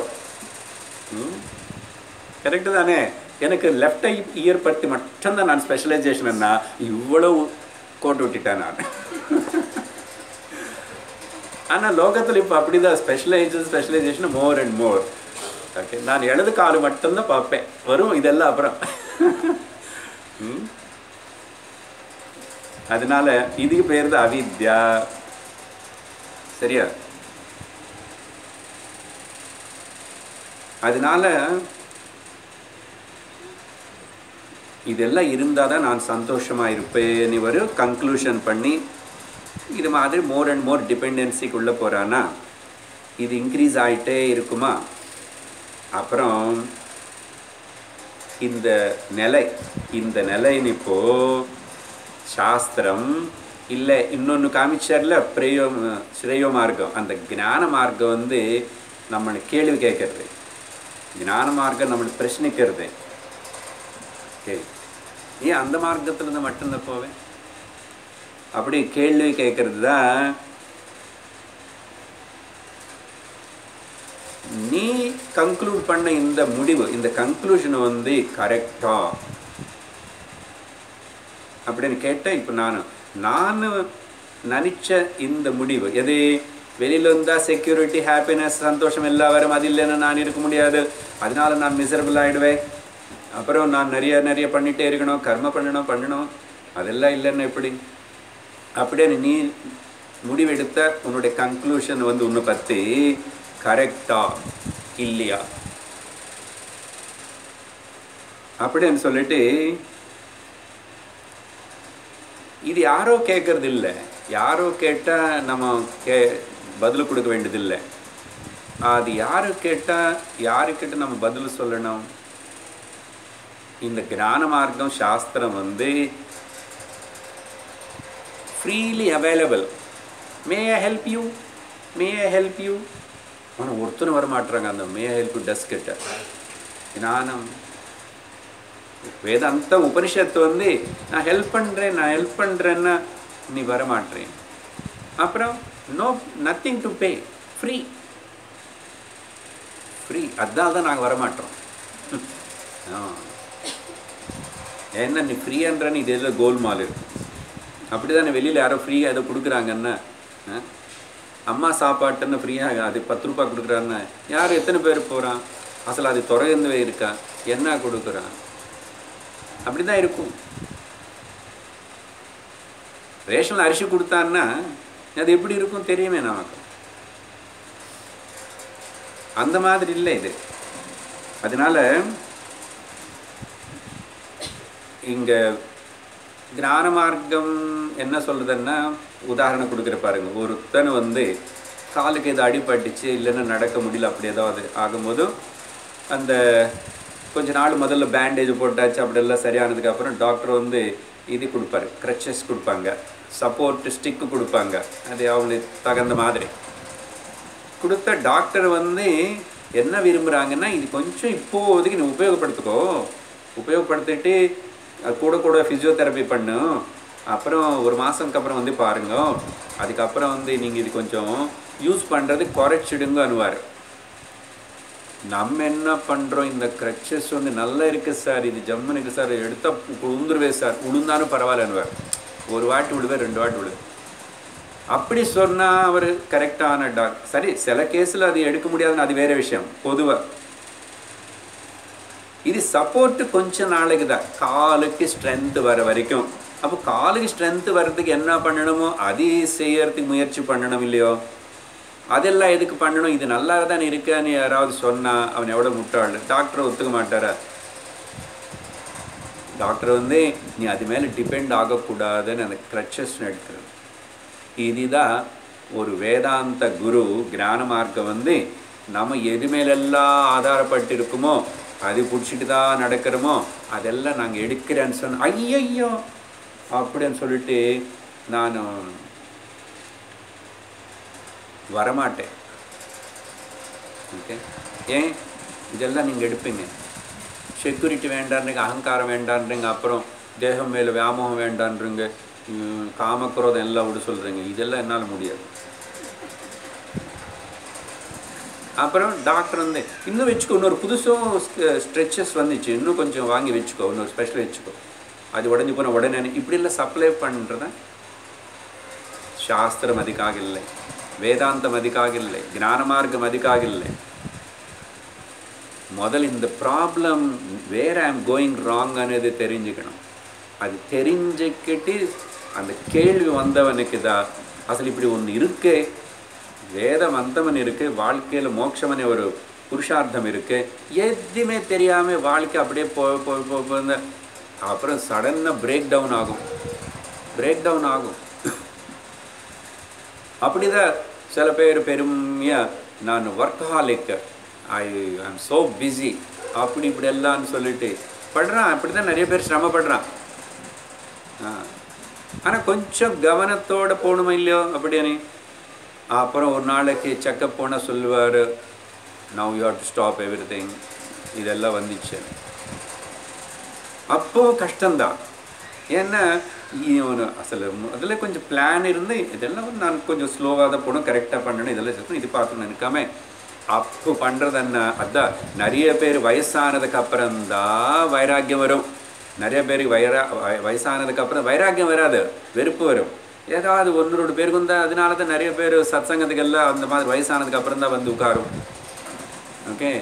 correct தானே எனக்கு லெஃப்ட் ஐ இயர் பற்றி மட்டும்தான் நான் ஸ்பெஷலைசேஷன்னா இவ்வளவு கோட்டு விட்டுட்டேன் நான் ஆனால் லோகத்தில் இப்போ அப்படிதான் specialisation specialisation more and more okay நான் இடது காலு மட்டும்தான் பார்ப்பேன் வரும் இதெல்லாம் அப்புறம் ம்? அதனால இதுக்கு பேர் தான் அவித்யா சரியா அதனால இதெல்லாம் இருந்தால் தான் நான் சந்தோஷமா இருப்பேன்னு ஒரு கன்க்ளூஷன் பண்ணி இது மாதிரி மோர் அண்ட் மோர் டிபெண்டன்சிக்குள்ளே போகிறானா இது இன்க்ரீஸ் ஆகிட்டே இருக்குமா அப்புறம் இந்த நிலை இந்த நிலைன்னு இப்போ சாஸ்திரம் இல்லை இன்னொன்று காமிச்சார்ல பிரேயோ ஸ்ரேயோ மார்க்கம் அந்த ஞான மார்க்கம் வந்து நம்மளை கேள்வி கேட்கறது ஞான மார்க்கம் நம்மளை பிரச்சனைக்கிறது ஓகே ஏன் அந்த மார்க்கத்துல இருந்து மட்டும்தான் போவேன் அப்படி கேள்வி கேட்கறது தான் நீ கன்க்ளூட் பண்ண இந்த முடிவு இந்த கன்க்ளூஷன் வந்து கரெக்டா அப்படின்னு கேட்டால் இப்போ நான் நான் நினச்ச இந்த முடிவு எது வெளியில இருந்தால் செக்யூரிட்டி ஹாப்பினஸ் சந்தோஷம் எல்லாம் வரும் அது இல்லைன்னா நான் இருக்க முடியாது அதனால நான் மிசரபிள் ஆகிடுவேன் அப்புறம் நான் நிறைய நிறைய பண்ணிட்டே இருக்கணும் கர்ம பண்ணணும் பண்ணணும் அதெல்லாம் இல்லைன்னா எப்படி அப்படியே நீ முடிவெடுத்த உன்னுடைய கன்க்ளூஷன் வந்து உன்னை பற்றி கரெக்டா இல்லையா அப்படின்னு சொல்லிட்டு இது யாரோ கேட்கறது இல்லை யாரோ கேட்டால் நம்ம கே பதில் கொடுக்க வேண்டியதில்லை அது யாரு கேட்டால் யாருக்கிட்ட நம்ம பதில் சொல்லணும் இந்த ஞான மார்க்கம் சாஸ்திரம் வந்து freely available may I help you may I help you ஆனால் ஒருத்தரும் வர மாட்டுறாங்க அந்த மே ஐ ஹெல்ப் யூ டஸ் கிட்ட ஞானம் வேதாந்த உபனிஷத்து வந்து நான் ஹெல்ப் பண்ணுறேன் நான் ஹெல்ப் பண்ணுறேன்னா நீ வர மாட்டேன் அப்புறம் no nothing to pay free free அதான் தான் நாங்கள் வரமாட்டோம் ஆ என்ன நீ ஃப்ரீயான்றன்னு இது எதில் கோல்மால் இருக்கு அப்படி தானே வெளியில் யாரோ ஃப்ரீயாக ஏதோ கொடுக்குறாங்கன்னா ஆ? அம்மா சாப்பாட்டுன்னு ஃப்ரீயாக அது பத்து ரூபா கொடுக்குறான்னு யார் எத்தனை பேர் போகிறான் அசல் அது திறந்து இருக்கா என்ன கொடுக்குறான் அப்படி தான் இருக்கும் ரேஷனில் அரிசி கொடுத்தான்னா அது எப்படி இருக்கும் தெரியுமே நமக்கு அந்த மாதிரி இல்லை இது அதனால இங்க ஞான மார்க்கம் என்ன சொல்றதுன்னா உதாரணம் கொடுக்குற பாருங்க ஒருத்தன் வந்து காலுக்கு ஏதோ அடிபட்டுச்சு இல்லைன்னா நடக்க முடியல அப்படி ஏதாவது ஆகும்போது அந்த கொஞ்ச நாள் முதல்ல பேண்டேஜ் போட்டாச்சு அப்படி எல்லாம் சரியானதுக்கு அப்புறம் டாக்டர் வந்து இது கொடுப்பாரு க்ரச்சஸ் கொடுப்பாங்க சப்போர்ட் ஸ்டிக்கு கொடுப்பாங்க அது அவங்களுக்கு தகுந்த மாதிரி கொடுத்த டாக்டர் வந்து என்ன விரும்புகிறாங்கன்னா இது கொஞ்சம் இப்போதைக்கு நீ உபயோகப்படுத்திக்கோ உபயோகப்படுத்திட்டு அது கூட கூட ஃபிசியோதெரப்பி பண்ணு அப்புறம் ஒரு மாதம்க்கு அப்புறம் வந்து பாருங்க அதுக்கப்புறம் வந்து நீங்கள் இது கொஞ்சம் யூஸ் பண்ணுறது குறைச்சிடுங்க அனுவார் நம்ம என்ன பண்ணுறோம் இந்த க்ரச்சஸ் வந்து நல்லா இருக்கு சார் இது ஜம்முன்னு இருக்கு சார் எடுத்தால் உளுந்துருவே சார் உளுந்தாலும் பரவாயில்லன்னுவார் ஒரு வாட்டி விழுவே ரெண்டு வாட்டி விழுது அப்படி சொன்னால் அவர் கரெக்டான டாக் சரி சில கேஸில் அது எடுக்க முடியாதுன்னு அது வேற விஷயம் பொதுவாக இது சப்போர்ட்டு கொஞ்ச நாளைக்கு தான் காலுக்கு ஸ்ட்ரென்த் வர வரைக்கும் அப்போ காலுக்கு ஸ்ட்ரென்த் வர்றதுக்கு என்ன பண்ணணுமோ அது செய்யறதுக்கு முயற்சி பண்ணணும் இல்லையோ அதெல்லாம் எதுக்கு பண்ணணும் இது நல்லா தான் இருக்கான்னு யாராவது சொன்னால் அவன் எவ்வளோ முட்டாள் டாக்டர் ஒத்துக்க மாட்டாரா டாக்டர் வந்து நீ அது மேலே டிபெண்ட் ஆகக்கூடாதுன்னு அந்த க்ரச்சஸ் எடுக்கிறது இதுதான் ஒரு வேதாந்த குரு ஞான மார்க்கம் வந்து நம்ம எது மேலெல்லாம் ஆதாரப்பட்டு இருக்குமோ அது பிடிச்சிட்டு தான் நடக்கிறோமோ அதெல்லாம் நாங்கள் எடுக்கிறேன்னு சொன்ன ஐயையோ அப்படின்னு சொல்லிட்டு நான் வரமாட்டேன் ஓகே ஏன் இதெல்லாம் நீங்கள் எடுப்பீங்க செக்யூரிட்டி வேண்டான்றீங்க அகங்காரம் வேண்டான்றீங்க அப்புறம் தேகம் மேலே வியாமோகம் வேண்டான்றீங்க ம், காமக்ரோதம் எல்லாம் விட சொல்கிறீங்க இதெல்லாம் என்னால் முடியாது அப்புறம் டாக்டர் வந்து இன்னும் வச்சுக்கோ இன்னொரு புதுசும் ஸ்ட்ரெச்சஸ் வந்துச்சு இன்னும் கொஞ்சம் வாங்கி வச்சுக்கோ இன்னொரு ஸ்பெஷல் வச்சுக்கோ அது உடஞ்சி போன உடனே இப்படியெல்லாம் சப்ளை பண்ணுறத ಶಾಸ್ತ್ರ ಮದಿಕಾಗಿಲ್ಲ ವೇದಾಂತ ಮದಿಕಾಗಿಲ್ಲ ಜ್ಞಾನ ಮಾರ್ಗ ಮದಿಕಾಗಿಲ್ಲ முதல்ல இந்த problem where I am going wrong అనేది தெரிஞ்சுக்கணும் அது தெரிஞ்சுக்கிட்டு அந்த கேள்வி வந்தவனுக்கு தான் அசல் இப்படி ஒன்று இருக்கு வேதம் வந்தவன் இருக்கு வாழ்க்கையில் மோட்சமனே ஒரு புருஷார்த்தம் இருக்கு எதுவுமே தெரியாமல் வாழ்க்கை அப்படியே போய் போய் போய் போய் இந்த- அப்புறம் சடனாக பிரேக் டவுன் ஆகும் பிரேக் டவுன் ஆகும் அப்படிதான் சில பேர் பெருமையாக நான் workaholic I I'm so busy அப்படி இப்படி எல்லாம்னு சொல்லிட்டு படுறான் அப்படி தான் நிறைய பேர் சிரமப்படுறான் ஆனால் கொஞ்சம் கவனத்தோட போகணுமா இல்லையோ அப்படின்னு அப்புறம் ஒரு நாளைக்கு செக்கப் போனால் சொல்லுவார் now you to stop everything இதெல்லாம் வந்துச்சு அப்போ கஷ்டம்தான் ஏன்னா இவனு அசல் முதல்ல கொஞ்சம் பிளான் இருந்து இதெல்லாம் வந்து நான் கொஞ்சம் ஸ்லோவாக தான் போகணும் கரெக்டாக பண்ணணும் இதெல்லாம் செய்யணும் இது பார்க்கணும் நினைக்காம அப்போ பண்ணுறது என்ன அதான் நிறைய பேர் வயசானதுக்கு அப்புறம்தான் வைராக்கியம் வரும் நிறைய பேருக்கு வைரா வய- வயசானதுக்கு அப்புறம் வைராக்கியம் வராது வெறுப்பு வரும் ஏதாவது ஒன்று ரெண்டு பேருக்கு வந்து அதனால தான் நிறைய பேர் சத்சங்கத்துக்கெல்லாம் அந்த மாதிரி வயசானதுக்கு அப்புறம் தான் வந்து உட்காரும் ஓகே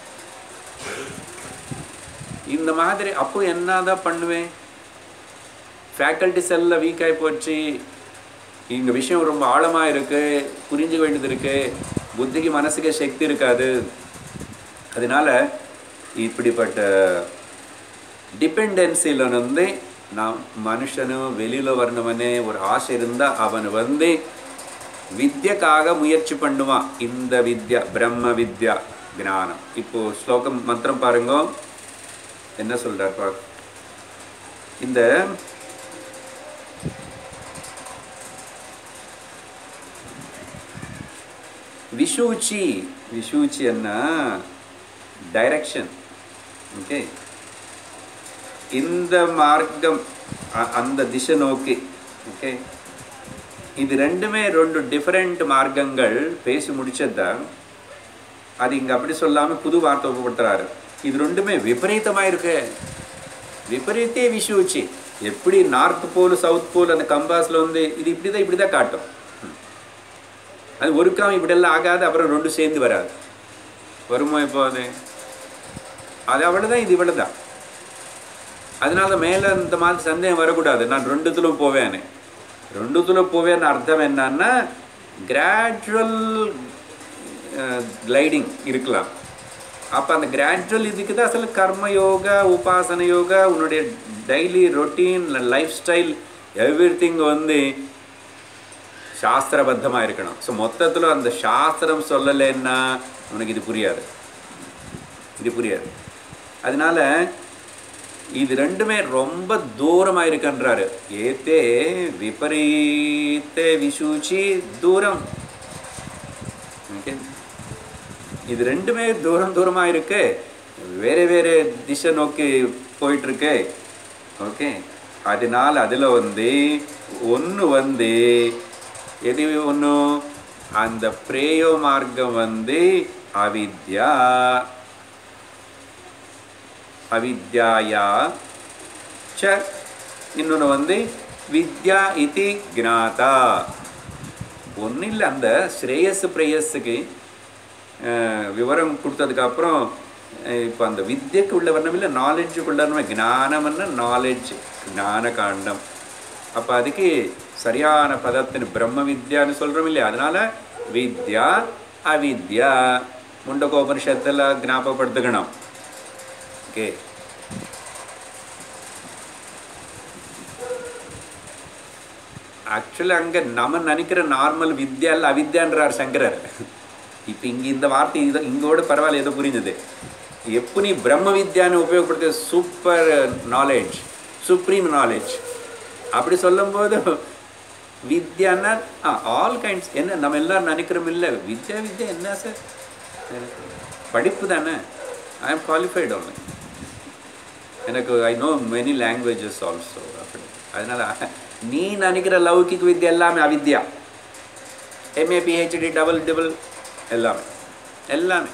இந்த மாதிரி அப்போ என்னதான் பண்ணுவேன் ஃபேக்கல்ட்டிஸ் எல்லாம் வீக் ஆகி போச்சு இங்கே விஷயம் ரொம்ப ஆழமாக இருக்குது புரிஞ்சுக்க வேண்டியது இருக்குது புத்திக்கு மனசுக்கு சக்தி இருக்காது அதனால இப்படிப்பட்ட டிபெண்டன்சியில் வந்து நான் மனுஷனும் வெளியில் வரணுமனே ஒரு ஆசை இருந்தால் அவன் வந்து வித்யக்காக முயற்சி பண்ணுவான் இந்த வித்யா பிரம்ம வித்யா ஞானம் இப்போ ஸ்லோகம் மந்திரம் பாருங்க என்ன சொல்றார் பாரு இந்த விஷூச்சி விஷூச்சி என்ன டைரக்ஷன் ஓகே இந்த மார்க்கம் அ- அந்த திசை நோக்கி ஓகே இது ரெண்டுமே ரெண்டு டிஃபரெண்ட் மார்க்கங்கள் பேசி முடிச்சதுதான் அது இங்க அப்படி சொல்லாம புது வார்த்தை உபப்படுத்துறாரு இது ரெண்டுமே விபரீதமா இருக்கு விபரீத்தே விஷூச்சி எப்படி நார்த் போல் சவுத் போல் அந்த கம்பாஸ்ல வந்து இது இப்படிதான் இப்படிதான் காட்டும் ம். அது ஒரு காம் இப்படியெல்லாம் ஆகாது அப்புறம் ரெண்டு சேர்ந்து வராது வருமா இப்போ அது அது அவ்வளோதான் இது இவ்வளோதான் அதனால மேலே இந்த மாதிரி சந்தேகம் வரக்கூடாது நான் ரெண்டுத்துல போவேன்னு ரெண்டுத்துல போவேன்னு அர்த்தம் என்னன்னா கிராஜுவல் கிளைடிங் இருக்கலாம் அப்போ அந்த கிராஜுவல் இதுக்கு தான் அசல் கர்ம யோகா உபாசன யோகா உன்னுடைய daily routine lifestyle everything வந்து சாஸ்திரபத்தமாக இருக்கணும் ஸோ மொத்தத்தில் அந்த சாஸ்திரம் சொல்லலைன்னா உனக்கு இது புரியாது இது புரியாது அதனால இது ரெண்டுமே ரொம்ப தூரமாக இருக்குன்றாரு ஏத்தே விபரீத்த விஷூச்சி தூரம் ஓகே இது ரெண்டுமே தூரம் தூரமாக இருக்கு வேற வேற திசை நோக்கி போயிட்டு இருக்கு ஓகே அதனால அதில் வந்து ஒன்று வந்து எது ஒன்று அந்த பிரேயோ மார்க்கம் வந்து அவித்யா அவித்யாயா ச இன்னொன்று வந்து வித்யா இதி ஞாதா ஒன்றும் இல்லை அந்த ஸ்ரேயஸ் பிரேயஸுக்கு அஹ், விவரம் கொடுத்ததுக்கப்புறம் இப்போ அந்த வித்யக்கு உள்ள வரணும் இல்லை நாலேஜுக்கு உள்ள வரணும் ಜ್ಞಾನವನ್ನು ನಾಲೆಡ್ಜ್ ಜ್ಞಾನ ಕಾಂடம் அப்போ அதுக்கு சரியான பதத்தின் பிரம்ம வித்யான்னு சொல்கிறோம் இல்லையா அதனால வித்யா அவித்யா முண்டகோபனிஷத்தில் ஞாபகப்படுத்துக்கணும் ஓகே ஆக்சுவலி அங்கே நம்ம நினைக்கிற நார்மல் வித்யா இல்லை அவித்யான்றார் சங்கரர் இப்போ இங்கே இந்த வார்த்தை இது இங்கோட பரவாயில்ல ஏதோ புரிஞ்சது எப்போ நீ பிரம்ம வித்யான்னு உபயோகப்படுத்த சூப்பர் நாலேஜ் சுப்ரீம் நாலேஜ் அப்படி சொல்லும்போது வித்யான்னா ஆ ஆல் கைண்ட்ஸ் என்ன நம்ம எல்லாரும் நினைக்கிறோம் இல்லை வித்யா வித்யா என்ன சார் படிப்பு தானே ஐ எம் குவாலிஃபைடு ஒன்று எனக்கு I know many languages also அப்படி அதனால நீ நினைக்கிற லௌகிக் வித்யா எல்லாமே அவித்யா எம்ஏ பிஹெச்டி டபுள் டபுள் எல்லாமே எல்லாமே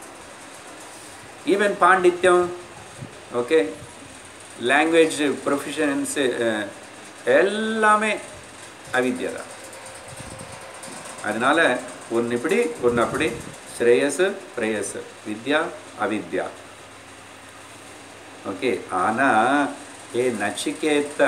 ஈவன் பாண்டித்யம் ஓகே லாங்குவேஜ் ப்ரொஃபிஷனன்ஸு எல்லாமே அவித்யா தான் அதனால ஒன்று இப்படி ஒன்று அப்படி ஸ்ரேயஸ் பிரேயஸ் வித்யா அவித்யா ஓகே ஆனால் ஏ நச்சிகேத்த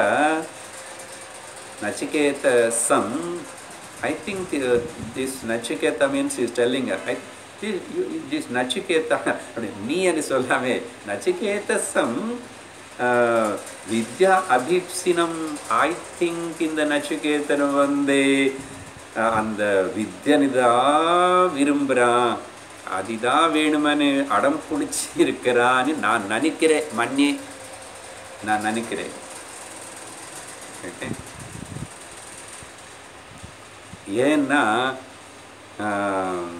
நச்சிகேத சம் I think this Nachiketa means is telling I this Nachiketa அப்படி நீ என்று சொல்லாமே நச்சிகேத சம் வித்யா அபீப்சினம் ஐ திங்க் இந்த நச்சிகேதன் வந்து அஹ், அந்த வித்யனிதான் விரும்புகிறான் அதுதான் வேணுமனு அடம் பிடிச்சி இருக்கிறான்னு நான் நினைக்கிறேன் மண்ணே நான் நினைக்கிறேன் Okay? ஏன்னா ஆம்,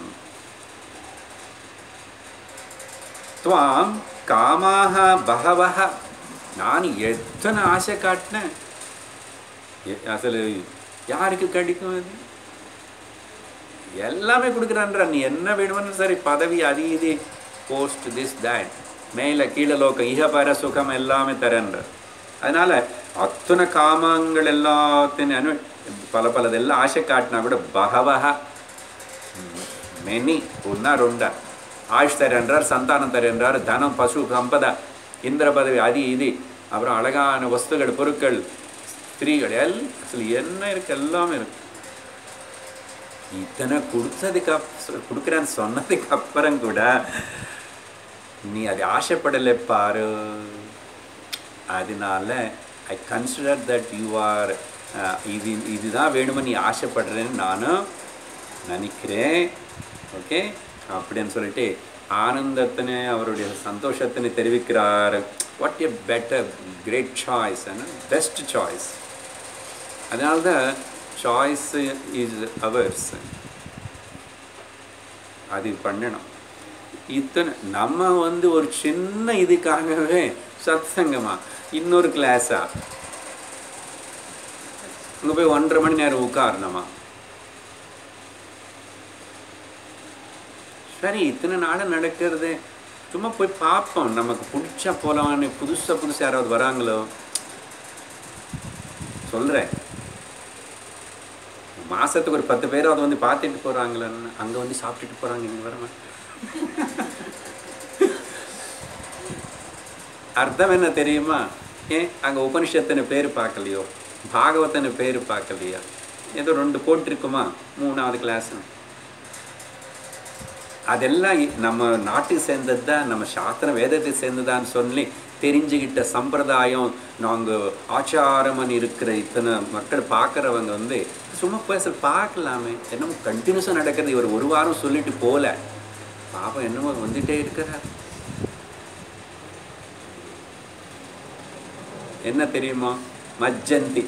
துவாம் காமாக பகவக நான் எத்தனை ஆசை காட்டினேன் எ- அசలు யாருக்கு கிடைக்கும் அது எல்லாமே கொடுக்குறான்ற நீ என்ன வேணுமன்னு சரி பதவி அது இது போஸ்ட் திஸ் தேட் மேலே கீழே லோகம் இகபர சுகம் எல்லாமே தரேன்ற அதனால அத்தனை காமங்கள் எல்லாத்தையும் அனு பல பலதெல்லாம் ஆசை காட்டினா கூட பகவக மெனி ஒன்னா ரெண்டா ஆயுஷ் தரேன்றார் சந்தானம் தரேன்றார் தனம் பசு சம்பத இந்திர பதவி அது இது அப்புறம் அழகான வஸ்துகள் பொருட்கள் ஸ்திரீகள் எல்லாம் அசல் என்ன இருக்கு எல்லாமே இருக்கு இத்தனை கொடுத்ததுக்கு அப் கொடுக்குறேன்னு சொன்னதுக்கு அப்புறம் கூட நீ அது ஆசைப்படலை பாரு அதனால I consider that you are இது இதுதான் வேணுமே நீ ஆசைப்படுறேன்னு நானும் நினைக்கிறேன் ஓகே அப்படின்னு சொல்லிட்டு ஆனந்தத்தினை அவருடைய சந்தோஷத்தினை தெரிவிக்கிறார் what a better great choice best choice அதனால தான் சாய்ஸ் இஸ் அவர்ஸ் அது பண்ணணும் இத்தனை நம்ம வந்து ஒரு சின்ன இதுக்காகவே சத்சங்கமா இன்னொரு கிளாஸா அங்கே போய் ஒன்றரை மணி நேரம் உட்காரணுமா சரி இத்தனை நாள் நடக்கிறது சும்மா போய் பார்ப்போம் நமக்கு பிடிச்சா போகலான்னு புதுசாக புதுசாக யாராவது வராங்களோ சொல்கிறேன் மாதத்துக்கு ஒரு பத்து பேராவது வந்து பார்த்துட்டு போகிறாங்களன்னு அங்கே வந்து சாப்பிட்டுட்டு போகிறாங்க இங்கே வரமா அர்த்தம் என்ன தெரியுமா ஏன் அங்கே உபனிஷத்தின பேர் பார்க்கலையோ பாகவத்தன பேர் பார்க்கலையா ஏதோ ரெண்டு போட்டிருக்குமா மூணாவது கிளாஸ் அதெல்லாம் இ- நம்ம நாட்டுக்கு சேர்ந்தது தான் நம்ம சாஸ்திரம் வேதத்தை சேர்ந்ததான்னு சொல்லி தெரிஞ்சுக்கிட்ட சம்பிரதாயம் நாங்கள் ஆச்சாரமன் இருக்கிற இத்தனை மக்கள் பார்க்குறவங்க வந்து சும்மா பேச பார்க்கலாமே என்னமோ கண்டினியூஸாக நடக்கிறது இவர் ஒரு வாரம் சொல்லிட்டு போகல பாப்பம் என்னமோ வந்துட்டே இருக்கிறார் என்ன தெரியுமா மஜ்ஜந்தி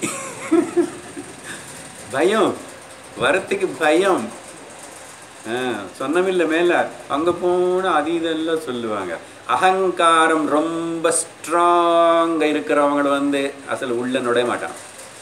பயம் வரத்துக்கு பயம் ஆ, சொன்னமில்ல மேல அங்க போனா அது இதெல்லாம் சொல்லுவாங்க அகங்காரம் ரொம்ப ஸ்ட்ராங்கா இருக்கிறவங்க வந்து அசல் உள்ள நுழைய மாட்டான்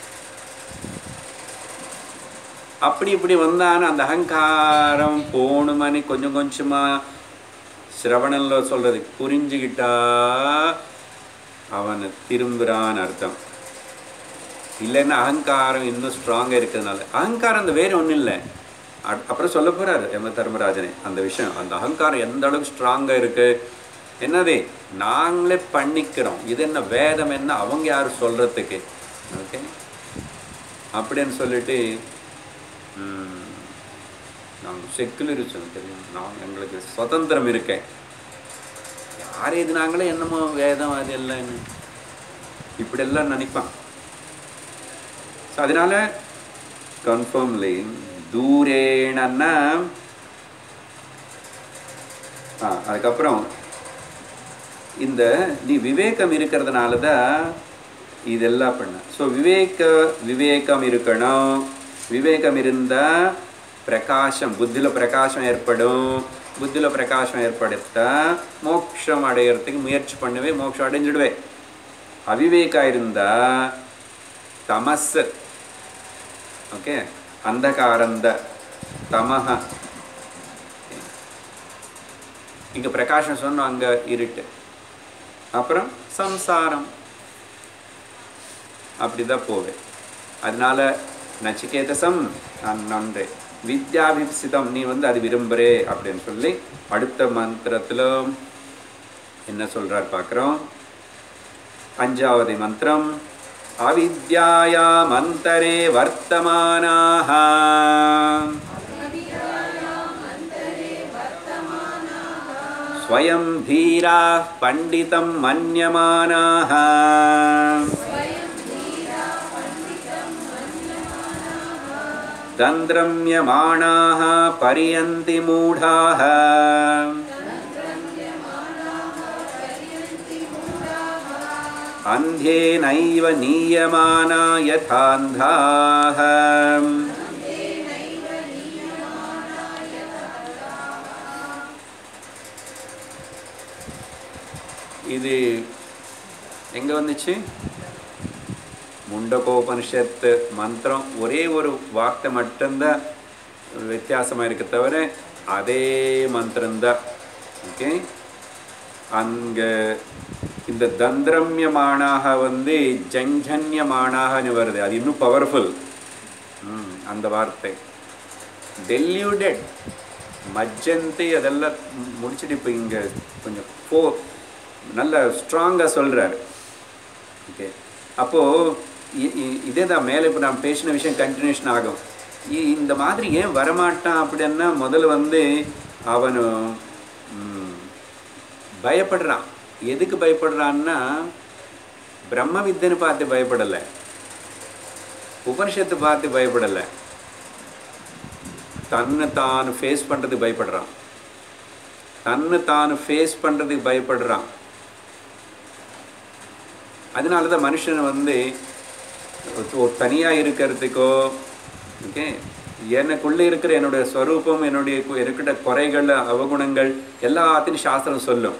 அப்படி இப்படி வந்தான அந்த அகங்காரம் போகணுமான்னு கொஞ்சம் கொஞ்சமா சிரவணன்ல சொல்றது புரிஞ்சுக்கிட்டா அவன் திரும்புறான்னு அர்த்தம் இல்லைன்னா அகங்காரம் இன்னும் ஸ்ட்ராங்காக இருக்கிறதுனால அகங்காரம் அந்த வேறு ஒன்றும் இல்லை அ- அப்புறம் சொல்ல போகிறாரு எம தர்மராஜனே அந்த விஷயம் அந்த அகங்காரம் எந்த அளவுக்கு ஸ்ட்ராங்காக இருக்குது என்னது நாங்களே பண்ணிக்கிறோம் இது என்ன வேதம் என்ன அவங்க யார் சொல்கிறதுக்கு ஓகே அப்படின்னு சொல்லிட்டு ம், நாங்கள் செக்குலரிசம் தெரியும் நான் எங்களுக்கு சுதந்திரம் இருக்கேன் யார் எழுதினாங்களோ என்னமோ வேதம் அது எல்லாம் என்ன இப்படியெல்லாம் நினைப்பான் ஸோ அதனால கன்ஃபார்ம்லி தூரேணன்னா ஆ அதுக்கப்புறம் இந்த நீ விவேகம் இருக்கிறதுனால தான் இதெல்லாம் பண்ண ஸோ விவேக விவேகம் இருக்கணும் விவேகம் இருந்தால் பிரகாசம் புத்தியில் பிரகாசம் ஏற்படும் புத்தியில் பிரகாசம் ஏற்படுத்தா மோட்சம் அடையிறதுக்கு முயற்சி பண்ணுவே மோட்சம் அடைஞ்சிடுவே அவிவேகம் இருந்தால் தமஸ் ஓகே அந்தகாரந்த தமஹ இங்கே பிரகாசம் சொன்னோம் அங்கே இருட்டு அப்புறம் சம்சாரம் அப்படிதான் போவேன் அதனால நச்சிகேதசம் நான் நன்றே வித்யாபிப்சிதம் நீ வந்து அது விரும்புகிறே அப்படின்னு சொல்லி அடுத்த மந்திரத்தில் என்ன சொல்றார் பார்க்குறோம் அஞ்சாவது மந்திரம் அவித்யாயாமந்தரே வர்த்தமானாக स्वयं धीराः पण्डितं मन्यमानाः तन्द्रम्यमाणाः पर्यन्ति मूढाः अन्ध्येनैव नीयमाना यथान्धाः இது எங்கே வந்துச்சு முண்டகோபனிஷத்து மந்திரம் ஒரே ஒரு வார்த்தை மட்டும்தான் வித்தியாசமாக இருக்க தவிர அதே மந்திரம்தான் ஓகே அங்கே இந்த தந்திரம்யமானாக வந்து ஜஞ்சன்யமானாகன்னு வருது அது இன்னும் பவர்ஃபுல் அந்த வார்த்தை டெல்யூடட் மஜ்ஜந்தி அதெல்லாம் மு- முடிச்சுட்டு இப்போ இங்கே கொஞ்சம் போ நல்ல ஸ்ட்ராங்காக சொல்கிறாரு ஓகே அப்போது இதே தான் மேலே இப்போ நான் பேசின விஷயம் கண்டினியூஷன் ஆகும் இ- இந்த மாதிரி ஏன் வரமாட்டான் அப்படின்னா முதல்ல வந்து அவன் ம், பயப்படுறான் எதுக்கு பயப்படுறான்னா பிரம்ம வித்தனை பார்த்து பயப்படலை உபனிஷத்தை பார்த்து பயப்படலை தன்னை தான் ஃபேஸ் பண்ணுறதுக்கு பயப்படுறான் தன்னை தான் ஃபேஸ் பண்ணுறதுக்கு பயப்படுறான் அதனால தான் மனுஷன் வந்து ஒரு தனியாக இருக்கிறதுக்கோ ஓகே எனக்குள்ளே இருக்கிற என்னுடைய ஸ்வரூபம் என்னுடைய கு- இருக்கிற குறைகள் அவகுணங்கள் எல்லாத்தையும் சாஸ்திரம் சொல்லும்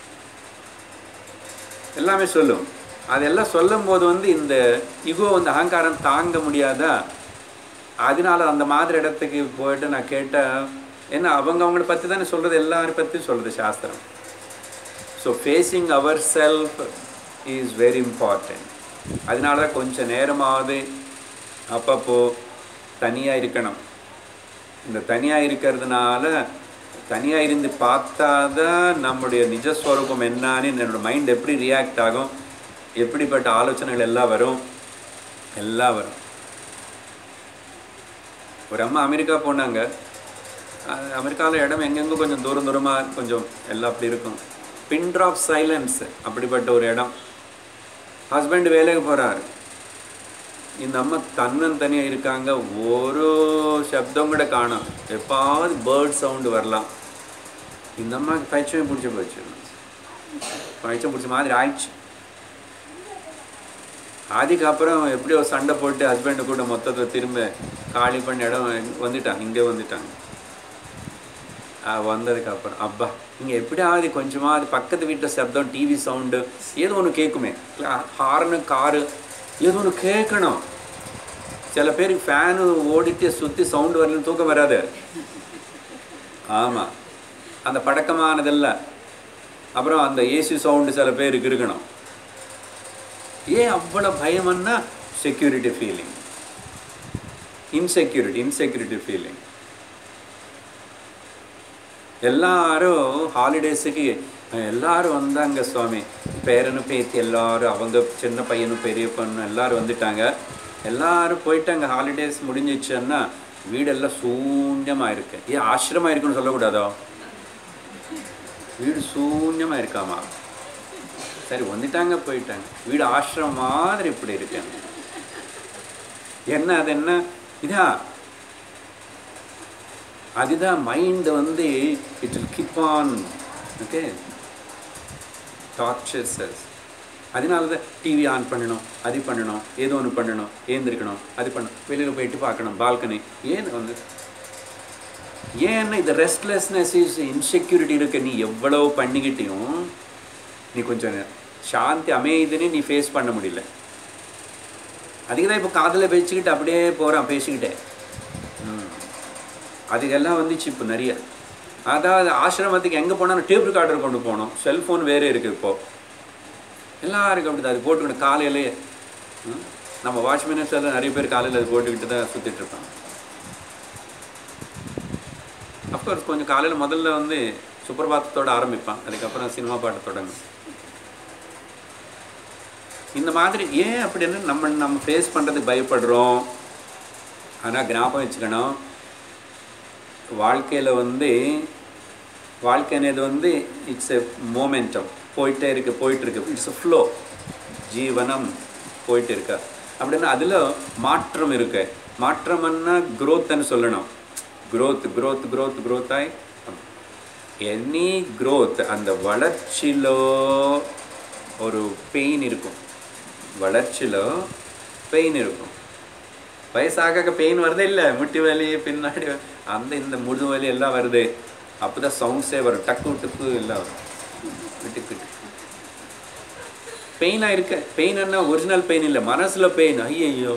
எல்லாமே சொல்லும் அதெல்லாம் சொல்லும் போது வந்து இந்த இகோ வந்து அகங்காரம் தாங்க முடியாதா அதனால அந்த மாதிரி இடத்துக்கு போயிட்டு நான் கேட்டேன் என்ன அவங்க அவங்கள பற்றி தானே சொல்கிறது எல்லாரை பற்றியும் சொல்கிறது சாஸ்திரம் so facing our self is very important அதனால தான் கொஞ்சம் நேரமாவது அப்பப்போ தனியாக இருக்கணும் இந்த தனியாக இருக்கிறதுனால தனியாக இருந்து பார்த்தாதான் நம்முடைய நிஜஸ்வரூபம் என்னான்னு என்னோட மைண்ட் எப்படி ரியாக்ட் ஆகும் எப்படிப்பட்ட ஆலோசனைகள் எல்லாம் வரும் எல்லாம் வரும் ஒரு அம்மா அமெரிக்கா போனாங்க அமெரிக்காவில் இடம் எங்கெங்கோ கொஞ்சம் தூரம் தூரமாக கொஞ்சம் எல்லாம் அப்படி இருக்கும் பின் ட்ராப் சைலன்ஸ் அப்படிப்பட்ட ஒரு இடம் ஹஸ்பண்ட் வேலைக்கு போகிறாரு இந்த அம்மா தன்னன் தனியாக இருக்காங்க ஒரு சப்தம் கூட காணும் எப்பாவது பேர்ட் சவுண்டு வரலாம் இந்த அம்மாவுக்கு பைச்சமே பிடிச்சி போச்சு பைச்சம் பிடிச்ச மாதிரி ஆயிடுச்சு அதுக்கப்புறம் எப்படியோ சண்டை போட்டு ஹஸ்பண்டு கூட மொத்தத்தை திரும்ப காலி பண்ண இடம் வந்துட்டாங்க இங்கே வந்துட்டாங்க ஆ, வந்ததுக்கப்புறம் அப்பா இங்கே எப்படியாவது கொஞ்சமாவது பக்கத்து வீட்டில் சப்தம் டிவி சவுண்டு ஏதோ ஒன்று கேட்குமே ஹார்னு காரு ஏதோ ஒன்று கேட்கணும் சில பேருக்கு ஃபேனு ஓடிட்டு சுற்றி சவுண்டு வரலன்னு தூக்கம் வராது ஆமாம் அந்த பழக்கமானதெல்லாம் அப்புறம் அந்த ஏசி சவுண்டு சில பேருக்கு இருக்கணும் ஏன் அவ்வளோ பயம்னா security feeling insecurity insecurity feeling எல்லாரும் ஹாலிடேஸுக்கு எல்லாரும் வந்தாங்க சுவாமி பேரனு பேத்தி எல்லாரும் அவங்க சின்ன பையனும் பெரிய பொண்ணு எல்லாரும் வந்துட்டாங்க எல்லாரும் போயிட்டாங்க ஹாலிடேஸ் முடிஞ்சிச்சுன்னா வீடெல்லாம் சூன்யமாக இருக்கு ஏன் ஆசிரமாக இருக்குன்னு சொல்லக்கூடாதோ வீடு சூன்யமாக இருக்காமா சரி வந்துட்டாங்க போயிட்டாங்க வீடு ஆசிரமம் மாதிரி இப்படி இருக்கு என்ன அது என்ன இதா அதுதான் மைண்ட் வந்து it will keep on okay tortures அதனால தான் டிவி ஆன் பண்ணணும் அது பண்ணணும் ஏதோ ஒன்று பண்ணணும் ஏந்திருக்கணும் அது பண்ணணும் வெளியில் போயிட்டு பார்க்கணும் பால்கனி ஏன் வந்து ஏன்னா இது ரெஸ்ட்லெஸ்னஸ் இஸ் இன்செக்யூரிட்டி இருக்க நீ எவ்வளோ பண்ணிக்கிட்டையும் நீ கொஞ்சம் சாந்தி அமையுதுன்னு நீ ஃபேஸ் பண்ண முடியல அதுக்கு தான் இப்போ காதில் வச்சுக்கிட்டு அப்படியே போகிறான் பேசிக்கிட்டே ம். அதுக்கெல்லாம் வந்துச்சு இப்போ நிறைய அதாவது ஆசிரமத்துக்கு எங்கே போனாலும் டேப் ரெக்கார்டர் கொண்டு போகணும் செல்ஃபோன் வேறு இருக்குது இப்போது எல்லாருக்கும் அப்படி அது போட்டுக்கிட்டு காலையிலே ம், நம்ம வாட்ச்மேனர்ஸ் எல்லாம் நிறைய பேர் காலையில் அது போட்டுக்கிட்டு தான் சுற்றிட்டு இருப்பாங்க அஃப்கோர்ஸ் கொஞ்சம் காலையில் முதல்ல வந்து சுப்பிரபாத்தத்தோட ஆரம்பிப்பான் அதுக்கப்புறம் சினிமா பாட்டு தொடங்கும் இந்த மாதிரி ஏன் அப்படின்னு நம்ம நம்ம ஃபேஸ் பண்ணுறதுக்கு பயப்படுறோம் ஆனால் ஞாபகம் வச்சுக்கணும் வாழ்க்கையில் வந்து வாழ்க்கை అనేది வந்து இட்ஸ் எ மோமெண்டம் போயிட்டே இருக்கு போயிட்டு இருக்கு இட்ஸ் ஃப்ளோ ஜீவனம் போயிட்டு இருக்கா அப்படின்னா அதில் மாற்றம் இருக்கு மாற்றம்னா growthன்னு சொல்லணும் growth growth growth growth ஆகி எனி growth அந்த வளர்ச்சியிலோ ஒரு பெயின் இருக்கும் வளர்ச்சியிலோ பெயின் இருக்கும் வயசாக பெயின் வருதே இல்லை முட்டி வலி பின்னாடி வ- அந்த இந்த முது வலி எல்லாம் வருது அப்போ தான் சவுண்ட்ஸே வரும் டக்கு டக்கு எல்லாம் வரும் விட்டுக்கு பெயினாக இருக்க பெயின் என்ன ஒரிஜினல் பெயின் இல்லை மனசில் பெயின் ஐயையோ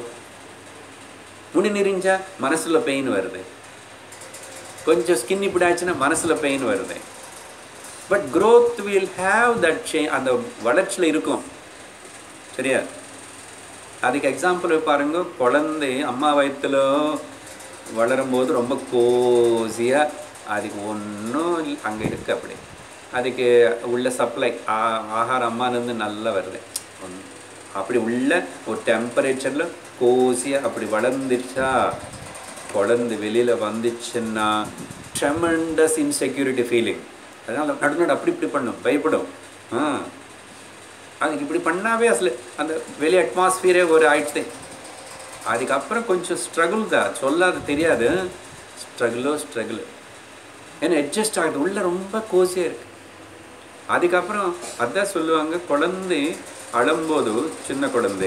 முடி நெறிஞ்சா மனசில் பெயின் வருது கொஞ்சம் ஸ்கின் இப்படி ஆச்சுன்னா மனசில் பெயின் வருது but growth will have that change அந்த வளர்ச்சியில் இருக்கும் சரியா அதுக்கு எக்ஸாம்பிள் பாருங்க குழந்தை அம்மா வயித்துல வளரும்போது ரொம்ப கோசியாக அதுக்கு ஒன்றும் அங்கே இருக்கு அப்படி அதுக்கு உள்ள சப்ளை ஆகாரம் அம்மாலேருந்து நல்லா வருது ஒண்ணு. அப்படி உள்ள ஒரு டெம்பரேச்சரில் கோசியாக அப்படி வளர்ந்துச்சா குழந்தை வெளியில் வந்துச்சுன்னா ட்ரெமண்டஸ் இன்செக்யூரிட்டி ஃபீலிங் அதனால் நடு நடு அப்படி இப்படி பண்ணும் பயப்படும் ஆ அதுக்கு இப்படி பண்ணாவே அசல் அந்த வெளி அட்மாஸ்பியரே ஒரு ஆயிடுச்சு அதுக்கப்புறம் கொஞ்சம் ஸ்ட்ரகிள் தான் சொல்லாது தெரியாது ஸ்ட்ரகிளோ ஸ்ட்ரகிள் ஏன்னா அட்ஜஸ்ட் ஆகுது உள்ள ரொம்ப கோசியாக இருக்கு அதுக்கப்புறம் அதான் சொல்லுவாங்க குழந்தை அழும்போது சின்ன குழந்தை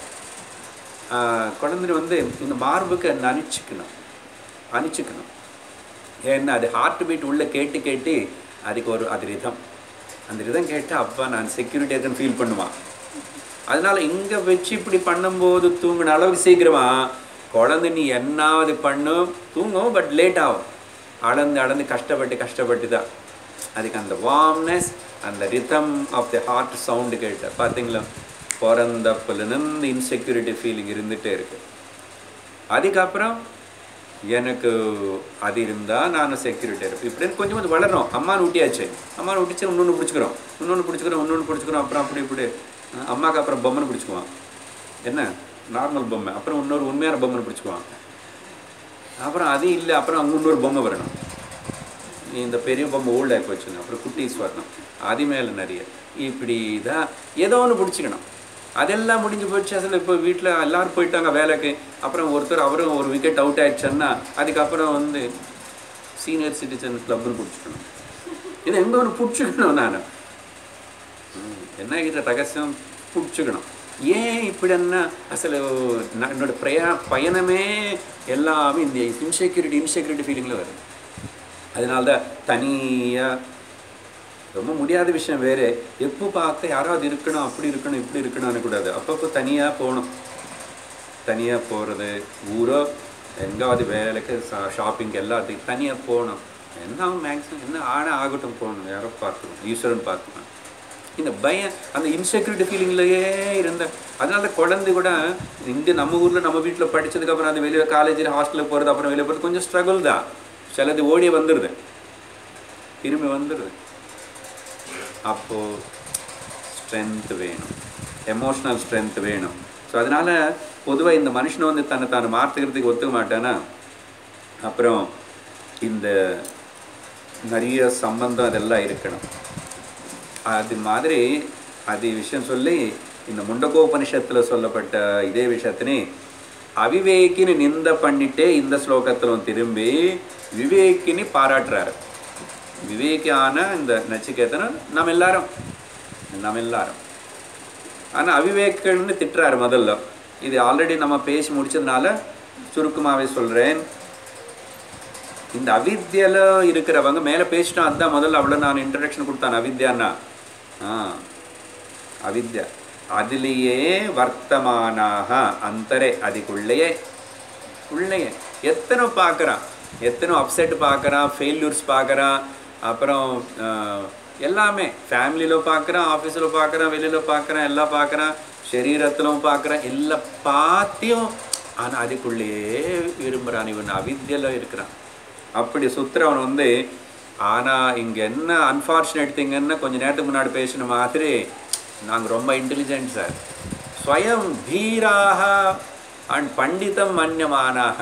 ஆஹ், குழந்தை வந்து இந்த மார்புக்கு நனிச்சுக்கணும் அணிச்சுக்கணும் ஏன்னா அது ஹார்ட் பீட் உள்ள கேட்டு கேட்டு அதுக்கு ஒரு அது ரிதம் அந்த ரிதம் கேட்டு அப்பா நான் செக்யூரிட்டி இருக்குன்னு ஃபீல் பண்ணுவான் அதனால இங்கே வச்சு இப்படி பண்ணும்போது தூங்கின அளவுக்கு சீக்கிரமா குழந்தை நீ என்னாவது பண்ணும் தூங்கும் பட் லேட் ஆகும் அளந்து அளந்து கஷ்டப்பட்டு கஷ்டப்பட்டு தான் அதுக்கு அந்த வார்ம்னஸ் அந்த rhythm of the heart sound கேட்ட பார்த்தீங்களா பிறந்தப்பிலிருந்து இன்செக்யூரிட்டி ஃபீலிங் இருந்துகிட்டே இருக்கு அதுக்கப்புறம் எனக்கு அது இருந்தால் நான் செக்யூரிட்டி இருப்பேன் இப்படின்னு கொஞ்சம் கொஞ்சம் வளரும் அம்மான்னு ஊட்டியாச்சு அம்மான்னு ஊட்டிச்சு இன்னொன்று பிடிச்சிக்கிறோம் இன்னொன்று பிடிச்சிக்கிறோம் இன்னொன்று பிடிச்சிக்கிறோம் அப்புறம் அப்படி இப்படி அஹ் அம்மாக்கு அப்புறம் பொம்மைன்னு பிடிச்சிக்குவான் என்ன நார்மல் பொம்மை அப்புறம் இன்னொரு உண்மையான பொம்மைன்னு பிடிச்சிக்குவான் அப்புறம் அது இல்லை அப்புறம் அங்கே இன்னொரு பொம்மை வரணும் இந்த பெரிய பொம்மை ஓல்ட் ஆகி போச்சுங்க அப்புறம் குட்டீஸ் வரணும் அது மேலே நிறைய இப்படி தான் ஏதோ ஒன்று பிடிச்சிக்கணும் அதெல்லாம் முடிஞ்சு போச்சு அசல் இப்போ வீட்டில் எல்லாரும் போயிட்டாங்க வேலைக்கு அப்புறம் ஒருத்தர் அவரும் ஒரு விக்கெட் அவுட் ஆயிடுச்சுன்னா அதுக்கப்புறம் வந்து சீனியர் சிட்டிசன் கிளப்னு பிடிச்சிக்கணும் இது எங்கே ஒன்று பிடிச்சிக்கணும் நான் என்ன இது ரகசியம் பிடிச்சிக்கணும் ஏன் இப்படின்னா அசలు நான் என்னோட பிரயா பயணமே எல்லாமே இந்த இன்செக்யூரிட்டி இன்செக்யூரிட்டி ஃபீலிங்கில் வருது அதனால தான் தனியாக ரொம்ப முடியாத விஷயம் வேறு எப்போ பார்த்து யாராவது இருக்கணும் அப்படி இருக்கணும் இப்படி இருக்கணும்னு கூடாது அப்பப்போ தனியாக போகணும் தனியாக போகிறது ஊரோ எங்காவது வேலைக்கு ஷாப்பிங் எல்லாத்துக்கும் தனியாக போகணும் என்ன மேக்ஸிமம் என்ன ஆன ஆகட்டும் போகணும் யாரோ பார்த்துக்கணும் ஈஸ்வரன் பார்த்துக்கணும் இந்த பயம் அந்த இன்செக்யூரிட்டி ஃபீலிங்லயே இருந்த அதனால குழந்தை கூட இங்கே நம்ம ஊரில் நம்ம வீட்டில் படிச்சதுக்கப்புறம் அது வெளியே காலேஜில் ஹாஸ்டலுக்கு போகிறது அப்புறம் வெளியே போகிறது கொஞ்சம் ஸ்ட்ரகிள் தான் சிலது ஓடி வந்துடுது திரும்பி வந்துடுது அப்போது ஸ்ட்ரென்த் வேணும் எமோஷ்னல் ஸ்ட்ரென்த் வேணும் ஸோ அதனால் பொதுவாக இந்த மனுஷனை வந்து தன்னை தான் மாற்றுக்கிறதுக்கு ஒத்துக்க மாட்டானா அப்புறம் இந்த நிறைய சம்பந்தம் அதெல்லாம் இருக்கணும் அது மாதிரி அது விஷயம் சொல்லி இந்த முண்டகோபனிஷத்தில் சொல்லப்பட்ட இதே விஷயத்தினே அவிவேக்கினி நிந்த பண்ணிட்டே இந்த ஸ்லோகத்திலும் திரும்பி விவேக்கினி பாராட்டுறாரு விவேக்கியான இந்த நச்சிகேதனை நம்ம எல்லாரும் நம்ம எல்லாரும் ஆனால் அவிவேகன்னு திட்டுறாரு முதல்ல இது ஆல்ரெடி நம்ம பேசி முடிச்சதுனால சுருக்கமாகவே சொல்கிறேன் இந்த அவித்யில இருக்கிறவங்க மேலே பேசிட்டோம் அதுதான் முதல்ல அவ்வளோ நான் இன்ட்ரடக்ஷன் கொடுத்தான் அவித்யான்னா ஆ அவித்யா அதுலேயே வர்த்தமானாக அந்தரே அதுக்குள்ளேயே உள்ளேயே எத்தனை பார்க்குறான் எத்தனை அப்செட் பார்க்குறான் ஃபெயில்யூர்ஸ் பார்க்குறான் அப்புறம் ஆஹ், எல்லாமே ஃபேமிலியில் பார்க்குறான் ஆஃபீஸில் பார்க்குறான் வெளியில் பார்க்குறான் எல்லாம் பார்க்குறான் சரீரத்திலும் பார்க்குறான் எல்லாம் பார்த்தியும் ஆனால் அதுக்குள்ளேயே விரும்புகிறான் இவன் அவித்யில் இருக்கிறான் அப்படி சுத்துறவன் வந்து ஆனால் இங்கே என்ன அன்ஃபார்ச்சுனேட் திங்குன்னு கொஞ்ச நேரத்துக்கு முன்னாடி பேசின மாதிரி நாங்கள் ரொம்ப இன்டெலிஜென்ட் சார் ஸ்வயம் தீராக அண்ட் பண்டிதம் மன்யமானாக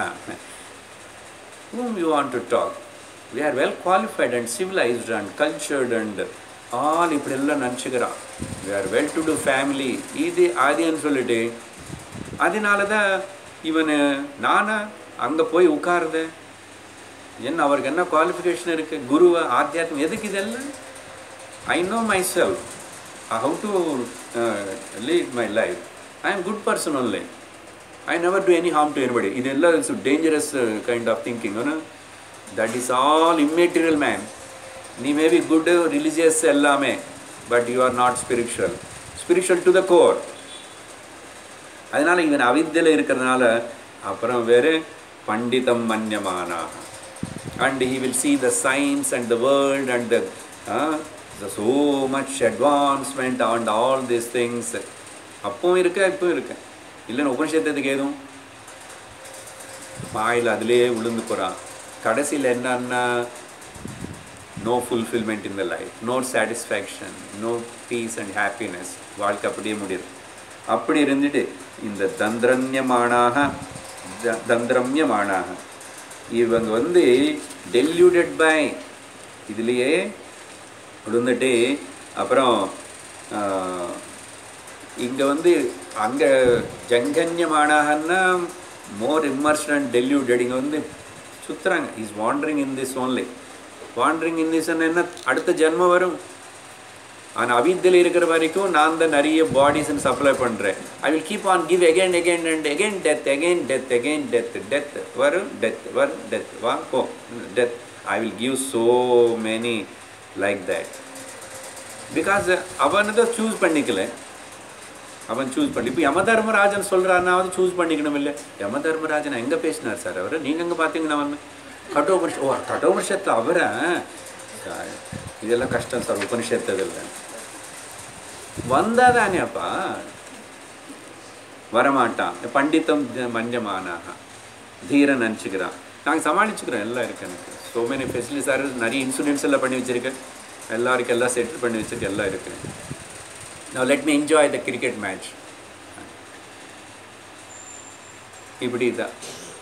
whom you want to talk we are well qualified and civilized and cultured and all இப்படி எல்லாம் நினச்சிக்கிறான் we are well to do family இது ஆதின்னு சொல்லிட்டு அதனால தான் இவனு நானா அங்கே போய் உட்காருது என்ன அவருக்கு என்ன குவாலிஃபிகேஷன் இருக்கு குருவை ஆத்தியாத்மம் எதுக்கு இதெல்லாம் I know myself how to lead my life I am good person only I never to any harm to anybody இது எல்லாம் it's dangerous kind of thinking that is all immaterial man நீ maybe good religious எல்லாமே but you are not spiritual spiritual to the core அதனால இவன் அவித்தியில் இருக்கிறதுனால அப்புறம் வேறு பண்டிதம் மன்யமானாக and he will see the science and the world and the uh, the so much advancement and all these things அப்பவும் இருக்க இப்பவும் இருக்கு இல்லைன்னு உபனிஷத்துக்கு எதுவும் மாயில் அதிலே விழுந்து போகிறான் கடைசியில் என்னன்னா no fulfilment in the life no satisfaction no peace and happiness வாழ்க்கை அப்படியே முடியுது அப்படி இருந்துட்டு இந்த தந்திரன்யமானாக த- தந்திரம்யமானாக இவங்க வந்து டெல்யூடட் பை இதுலேயே விழுந்துட்டு அப்புறம் இங்கே வந்து அங்கே ஜங்கன்யமானாகன்னா மோர் இம்மர்ஸ்ட் அண்ட் டெல்யூடட் இங்கே வந்து சுற்றுறாங்க is wandering in this only wandering in this என்ன அடுத்த ஜென்மம் வரும் ஆனால் அவித்தில் இருக்கிற வரைக்கும் நான் தான் நிறைய பாடிஸ்ன்னு சப்ளை பண்ணுறேன் I will keep on give again again and again death again death again death death வரும் டெத் வரும் டெத் வா போ death I will give so many like that because அவனை தான் சூஸ் பண்ணிக்கல அவன் சூஸ் பண்ணி இப்போ யம தர்மராஜன் சொல்கிறான்னா வந்து சூஸ் பண்ணிக்கணும் இல்லை யம தர்மராஜன் எங்கே பேசினார் சார் அவர் நீங்கள் எங்கே பார்த்தீங்கன்னா வந்து கட்டோபனிஷத் ஓ கட்டோபனிஷத்தில் அவரை சார், இதெல்லாம் கஷ்டம் சார் உபனிஷத்து இதில் வந்தாதானேப்பா வரமாட்டான் பண்டித்தம் ஜ- மஞ்சமானாக தீரன் நினச்சிக்கிறான் நாங்கள் சமாளிச்சுக்கிறோம் எல்லாம் இருக்கு எனக்கு ஸோ மெனி ஃபெசிலிட்டிஸ் சார் நிறைய இன்சூரன்ஸ் எல்லாம் பண்ணி வச்சிருக்கேன் எல்லாருக்கும் எல்லாம் செட்டில் பண்ணி வச்சிருக்கேன் எல்லாம் இருக்கு now let me enjoy the cricket match இப்படி தான்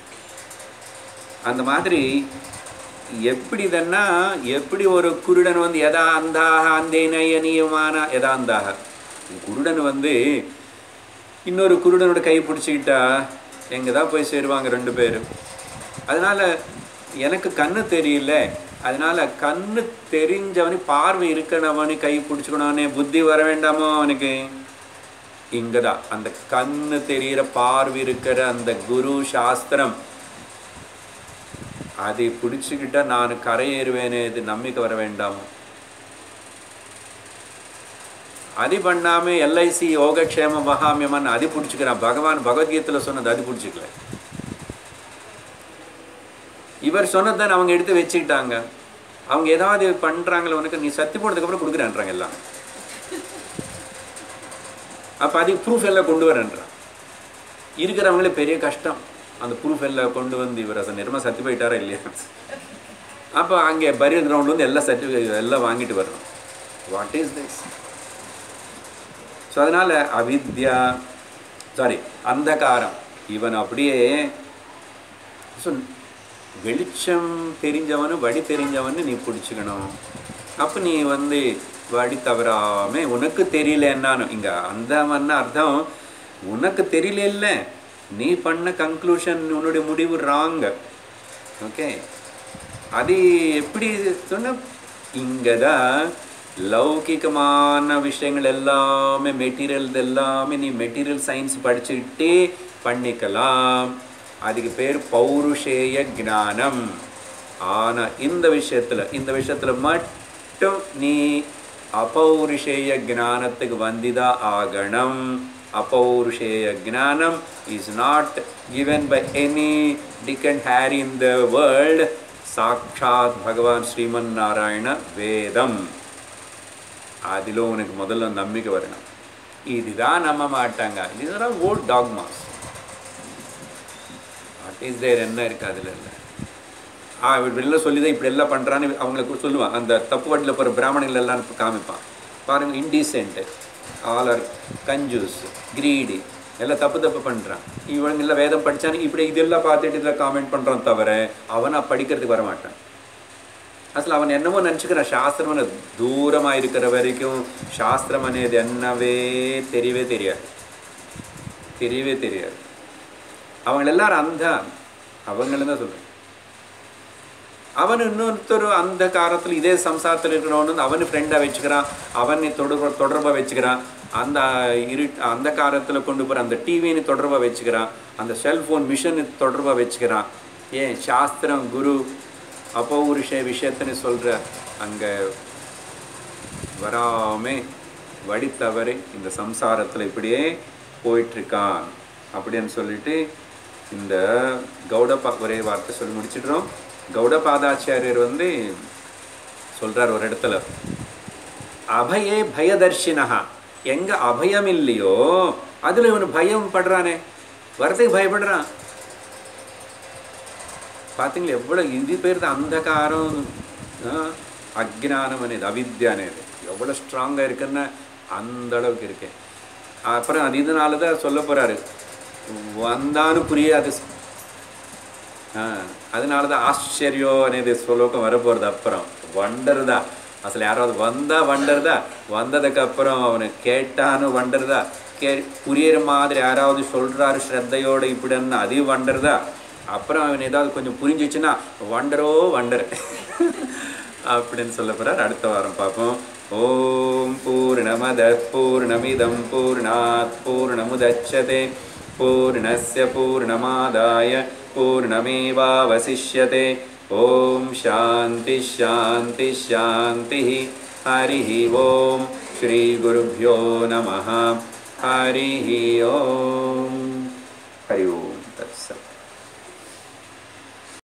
அந்த மாதிரி எப்படி இதன்னா எப்படி ஒரு குருடன் வந்து எதா அந்தாக அந்தேனய நியமான எதா அந்தாக குருடன் வந்து இன்னொரு குருடனோட கை பிடிச்சிக்கிட்டா எங்கே தான் போய் சேருவாங்க ரெண்டு பேரும் அதனால் எனக்கு கண்ணு தெரியல அதனால் கண்ணு தெரிஞ்சவனு பார்வை இருக்கணவனு கை பிடிச்சிக்கணும்னே புத்தி வர வேண்டாமோ அவனுக்கு இங்கே தான் அந்த கண்ணு தெரிகிற பார்வை இருக்கிற அந்த குரு சாஸ்திரம் அதை பிடிச்சிக்கிட்டா நான் கரையேறுவேனே இது நம்பிக்கை வர வேண்டாமோ அது பண்ணாம எல்ஐசி யோகக்ஷேம மகாமியமன் அது பிடிச்சிக்கிறான் பகவான் பகவத்கீதையில் சொன்னது அது பிடிச்சிக்கல இவர் சொன்னதை அவங்க எடுத்து வச்சுக்கிட்டாங்க அவங்க ஏதாவது பண்றாங்களோ உனக்கு நீ சத்தி போனதுக்கப்புறம் கொடுக்குறேன்றாங்க எல்லாம் அப்போ அதுக்கு ப்ரூஃப் எல்லாம் கொண்டு வரேன்றான் இருக்கிறவங்களே பெரிய கஷ்டம் அந்த ப்ரூஃப் எல்லாம் கொண்டு வந்து இவர் அதை நிர்மா சத்தி போயிட்டாரா இல்லையா அப்போ அங்கே பரியல் கிரவுண்ட் வந்து எல்லா சர்டிஃபிகேட் எல்லாம் வாங்கிட்டு வரணும் வாட் இஸ் திஸ் ஸோ அதனால் அவித்யா சாரி அந்தகாரம் இவன் அப்படியே ஸோ வெளிச்சம் தெரிஞ்சவனு வழி தெரிஞ்சவனு நீ பிடிச்சிக்கணும் அப்போ நீ வந்து வழி தவறாம உனக்கு தெரியலன்னானு இங்கே அந்தவன்னு அர்த்தம் உனக்கு தெரியல நீ பண்ண கன்க்ளூஷன் உன்னுடைய முடிவு ராங் ஓகே அது எப்படி சொன்ன இங்கே தான் லௌகிகமான விஷயங்கள் எல்லாமே மெட்டீரியல் எல்லாமே நீ மெட்டீரியல் சயின்ஸ் படிச்சுக்கிட்டே பண்ணிக்கலாம் அதுக்கு பேர் பௌருஷேய ஞானம் ஆனால் இந்த விஷயத்தில் இந்த விஷயத்தில் மட்டும் நீ அபௌருஷேய ஞானத்துக்கு வந்துதான் ஆகணும் அபௌருஷேய ஞானம் is not given by any dick and harry in the world சாக்ஷாத் பகவான் ஸ்ரீமன் நாராயண வேதம் அதில் உனக்கு முதல்ல நம்பிக்கை வரணும் இதுதான் நம்ப மாட்டாங்க இதுதான் old dogmas what is there என்ன இருக்குது அதில் இல்லை ஆ இவர் வெளில சொல்லி தான் இப்படி எல்லாம் பண்ணுறான்னு அவங்களுக்கு சொல்லுவான் அந்த தப்பு வட்டியில் போகிற பிராமணங்கள் எல்லாம் காமிப்பான் பாருங்க இன்டீசென்ட்டு ஆலர் கஞ்சூஸ் கிரீடி எல்லாம் தப்பு தப்பு பண்ணுறான் இவங்க எல்லாம் வேதம் படித்தானு இப்படி இதெல்லாம் பார்த்துட்டு இதில் காமெண்ட் பண்ணுறான் தவிர அவனை படிக்கிறதுக்கு வர மாட்டான் అసలు అవన్ ఎన్నమో నడుచుకున్న శాస్త్రం అనేది దూరமாக இருக்கிற வரைக்கும் சாஸ்திரம் అనేది என்னவே தெரியவே தெரியாது தெரியவே தெரியாது அவங்க எல்லாரும் அந்த அவங்கள தான் சொல்கிறேன் அவன் இன்னொருத்தர் அந்த காலத்தில் இதே சம்சாரத்தில் இருக்கிறவனு அவனு ஃப்ரெண்டாக வச்சுக்கிறான் அவனை தொடர்பு தொடர்பாக வச்சுக்கிறான் அந்த இரு அந்த காலத்தில் கொண்டு போகிற அந்த டிவின்னு தொடர்பாக வச்சுக்கிறான் அந்த செல்ஃபோன் மிஷின் தொடர்பாக வச்சுக்கிறான் ஏன் சாஸ்திரம் குரு அபௌருஷ விஷயத்துன்னு சொல்கிற அங்கே வராமே வழி தவறி இந்த சம்சாரத்தில் இப்படியே போயிட்டுருக்கான் அப்படின்னு சொல்லிட்டு இந்த கௌடபா ஒரே வார்த்தை சொல்லி முடிச்சிடுறோம் கௌடபாதாச்சாரியர் வந்து சொல்கிறார் ஒரு இடத்துல அபயே பயதர்ஷினஹா எங்க அபயம் இல்லையோ அதில் இவனு பயம் படுறானே வரதுக்கு பயப்படுறான் பார்த்தீங்களா எவ்வளோ இது பேர் தான் அந்தகாரம் அஜ்ஞானம் అనేది அவித்யா అనేది எவ்வளோ ஸ்ட்ராங்காக இருக்குன்னா அந்த அளவுக்கு இருக்கு அப்புறம் அது இதனால தான் சொல்ல போகிறாரு வந்தான்னு புரியாது அதனால தான் ஆச்சரியம் అనేది శ్లోకం வரப்போகிறது அப்புறம் வண்டர் தான் అసలు யாராவது வந்தா வண்டர் தான் வந்ததுக்கு அப்புறம் அவனை கேட்டான்னு வண்டர் தான் கே புரியிற மாதிரி யாராவது சொல்கிறாரு ஸ்ரத்தையோட இப்படின்னு அதையும் வண்டர் தான் அப்புறம் அவன் ஏதாவது கொஞ்சம் புரிஞ்சிச்சுன்னா வண்டரோ வண்டர் அப்படின்னு சொல்ல போகிறார் அடுத்த வாரம் பார்ப்போம் ஓம் பூர்ணமத பூர்ணமிதம் பூர்ணாத் பூர்ணமுதச்சதே பூர்ணஸ்ய பூர்ணமாதாய பூர்ணமேவாவசிஷ்யते ॐ शान्तिः शान्तिः शान्तिः हरिः ॐ श्रीगुरुभ्यो नमः हरिः ॐ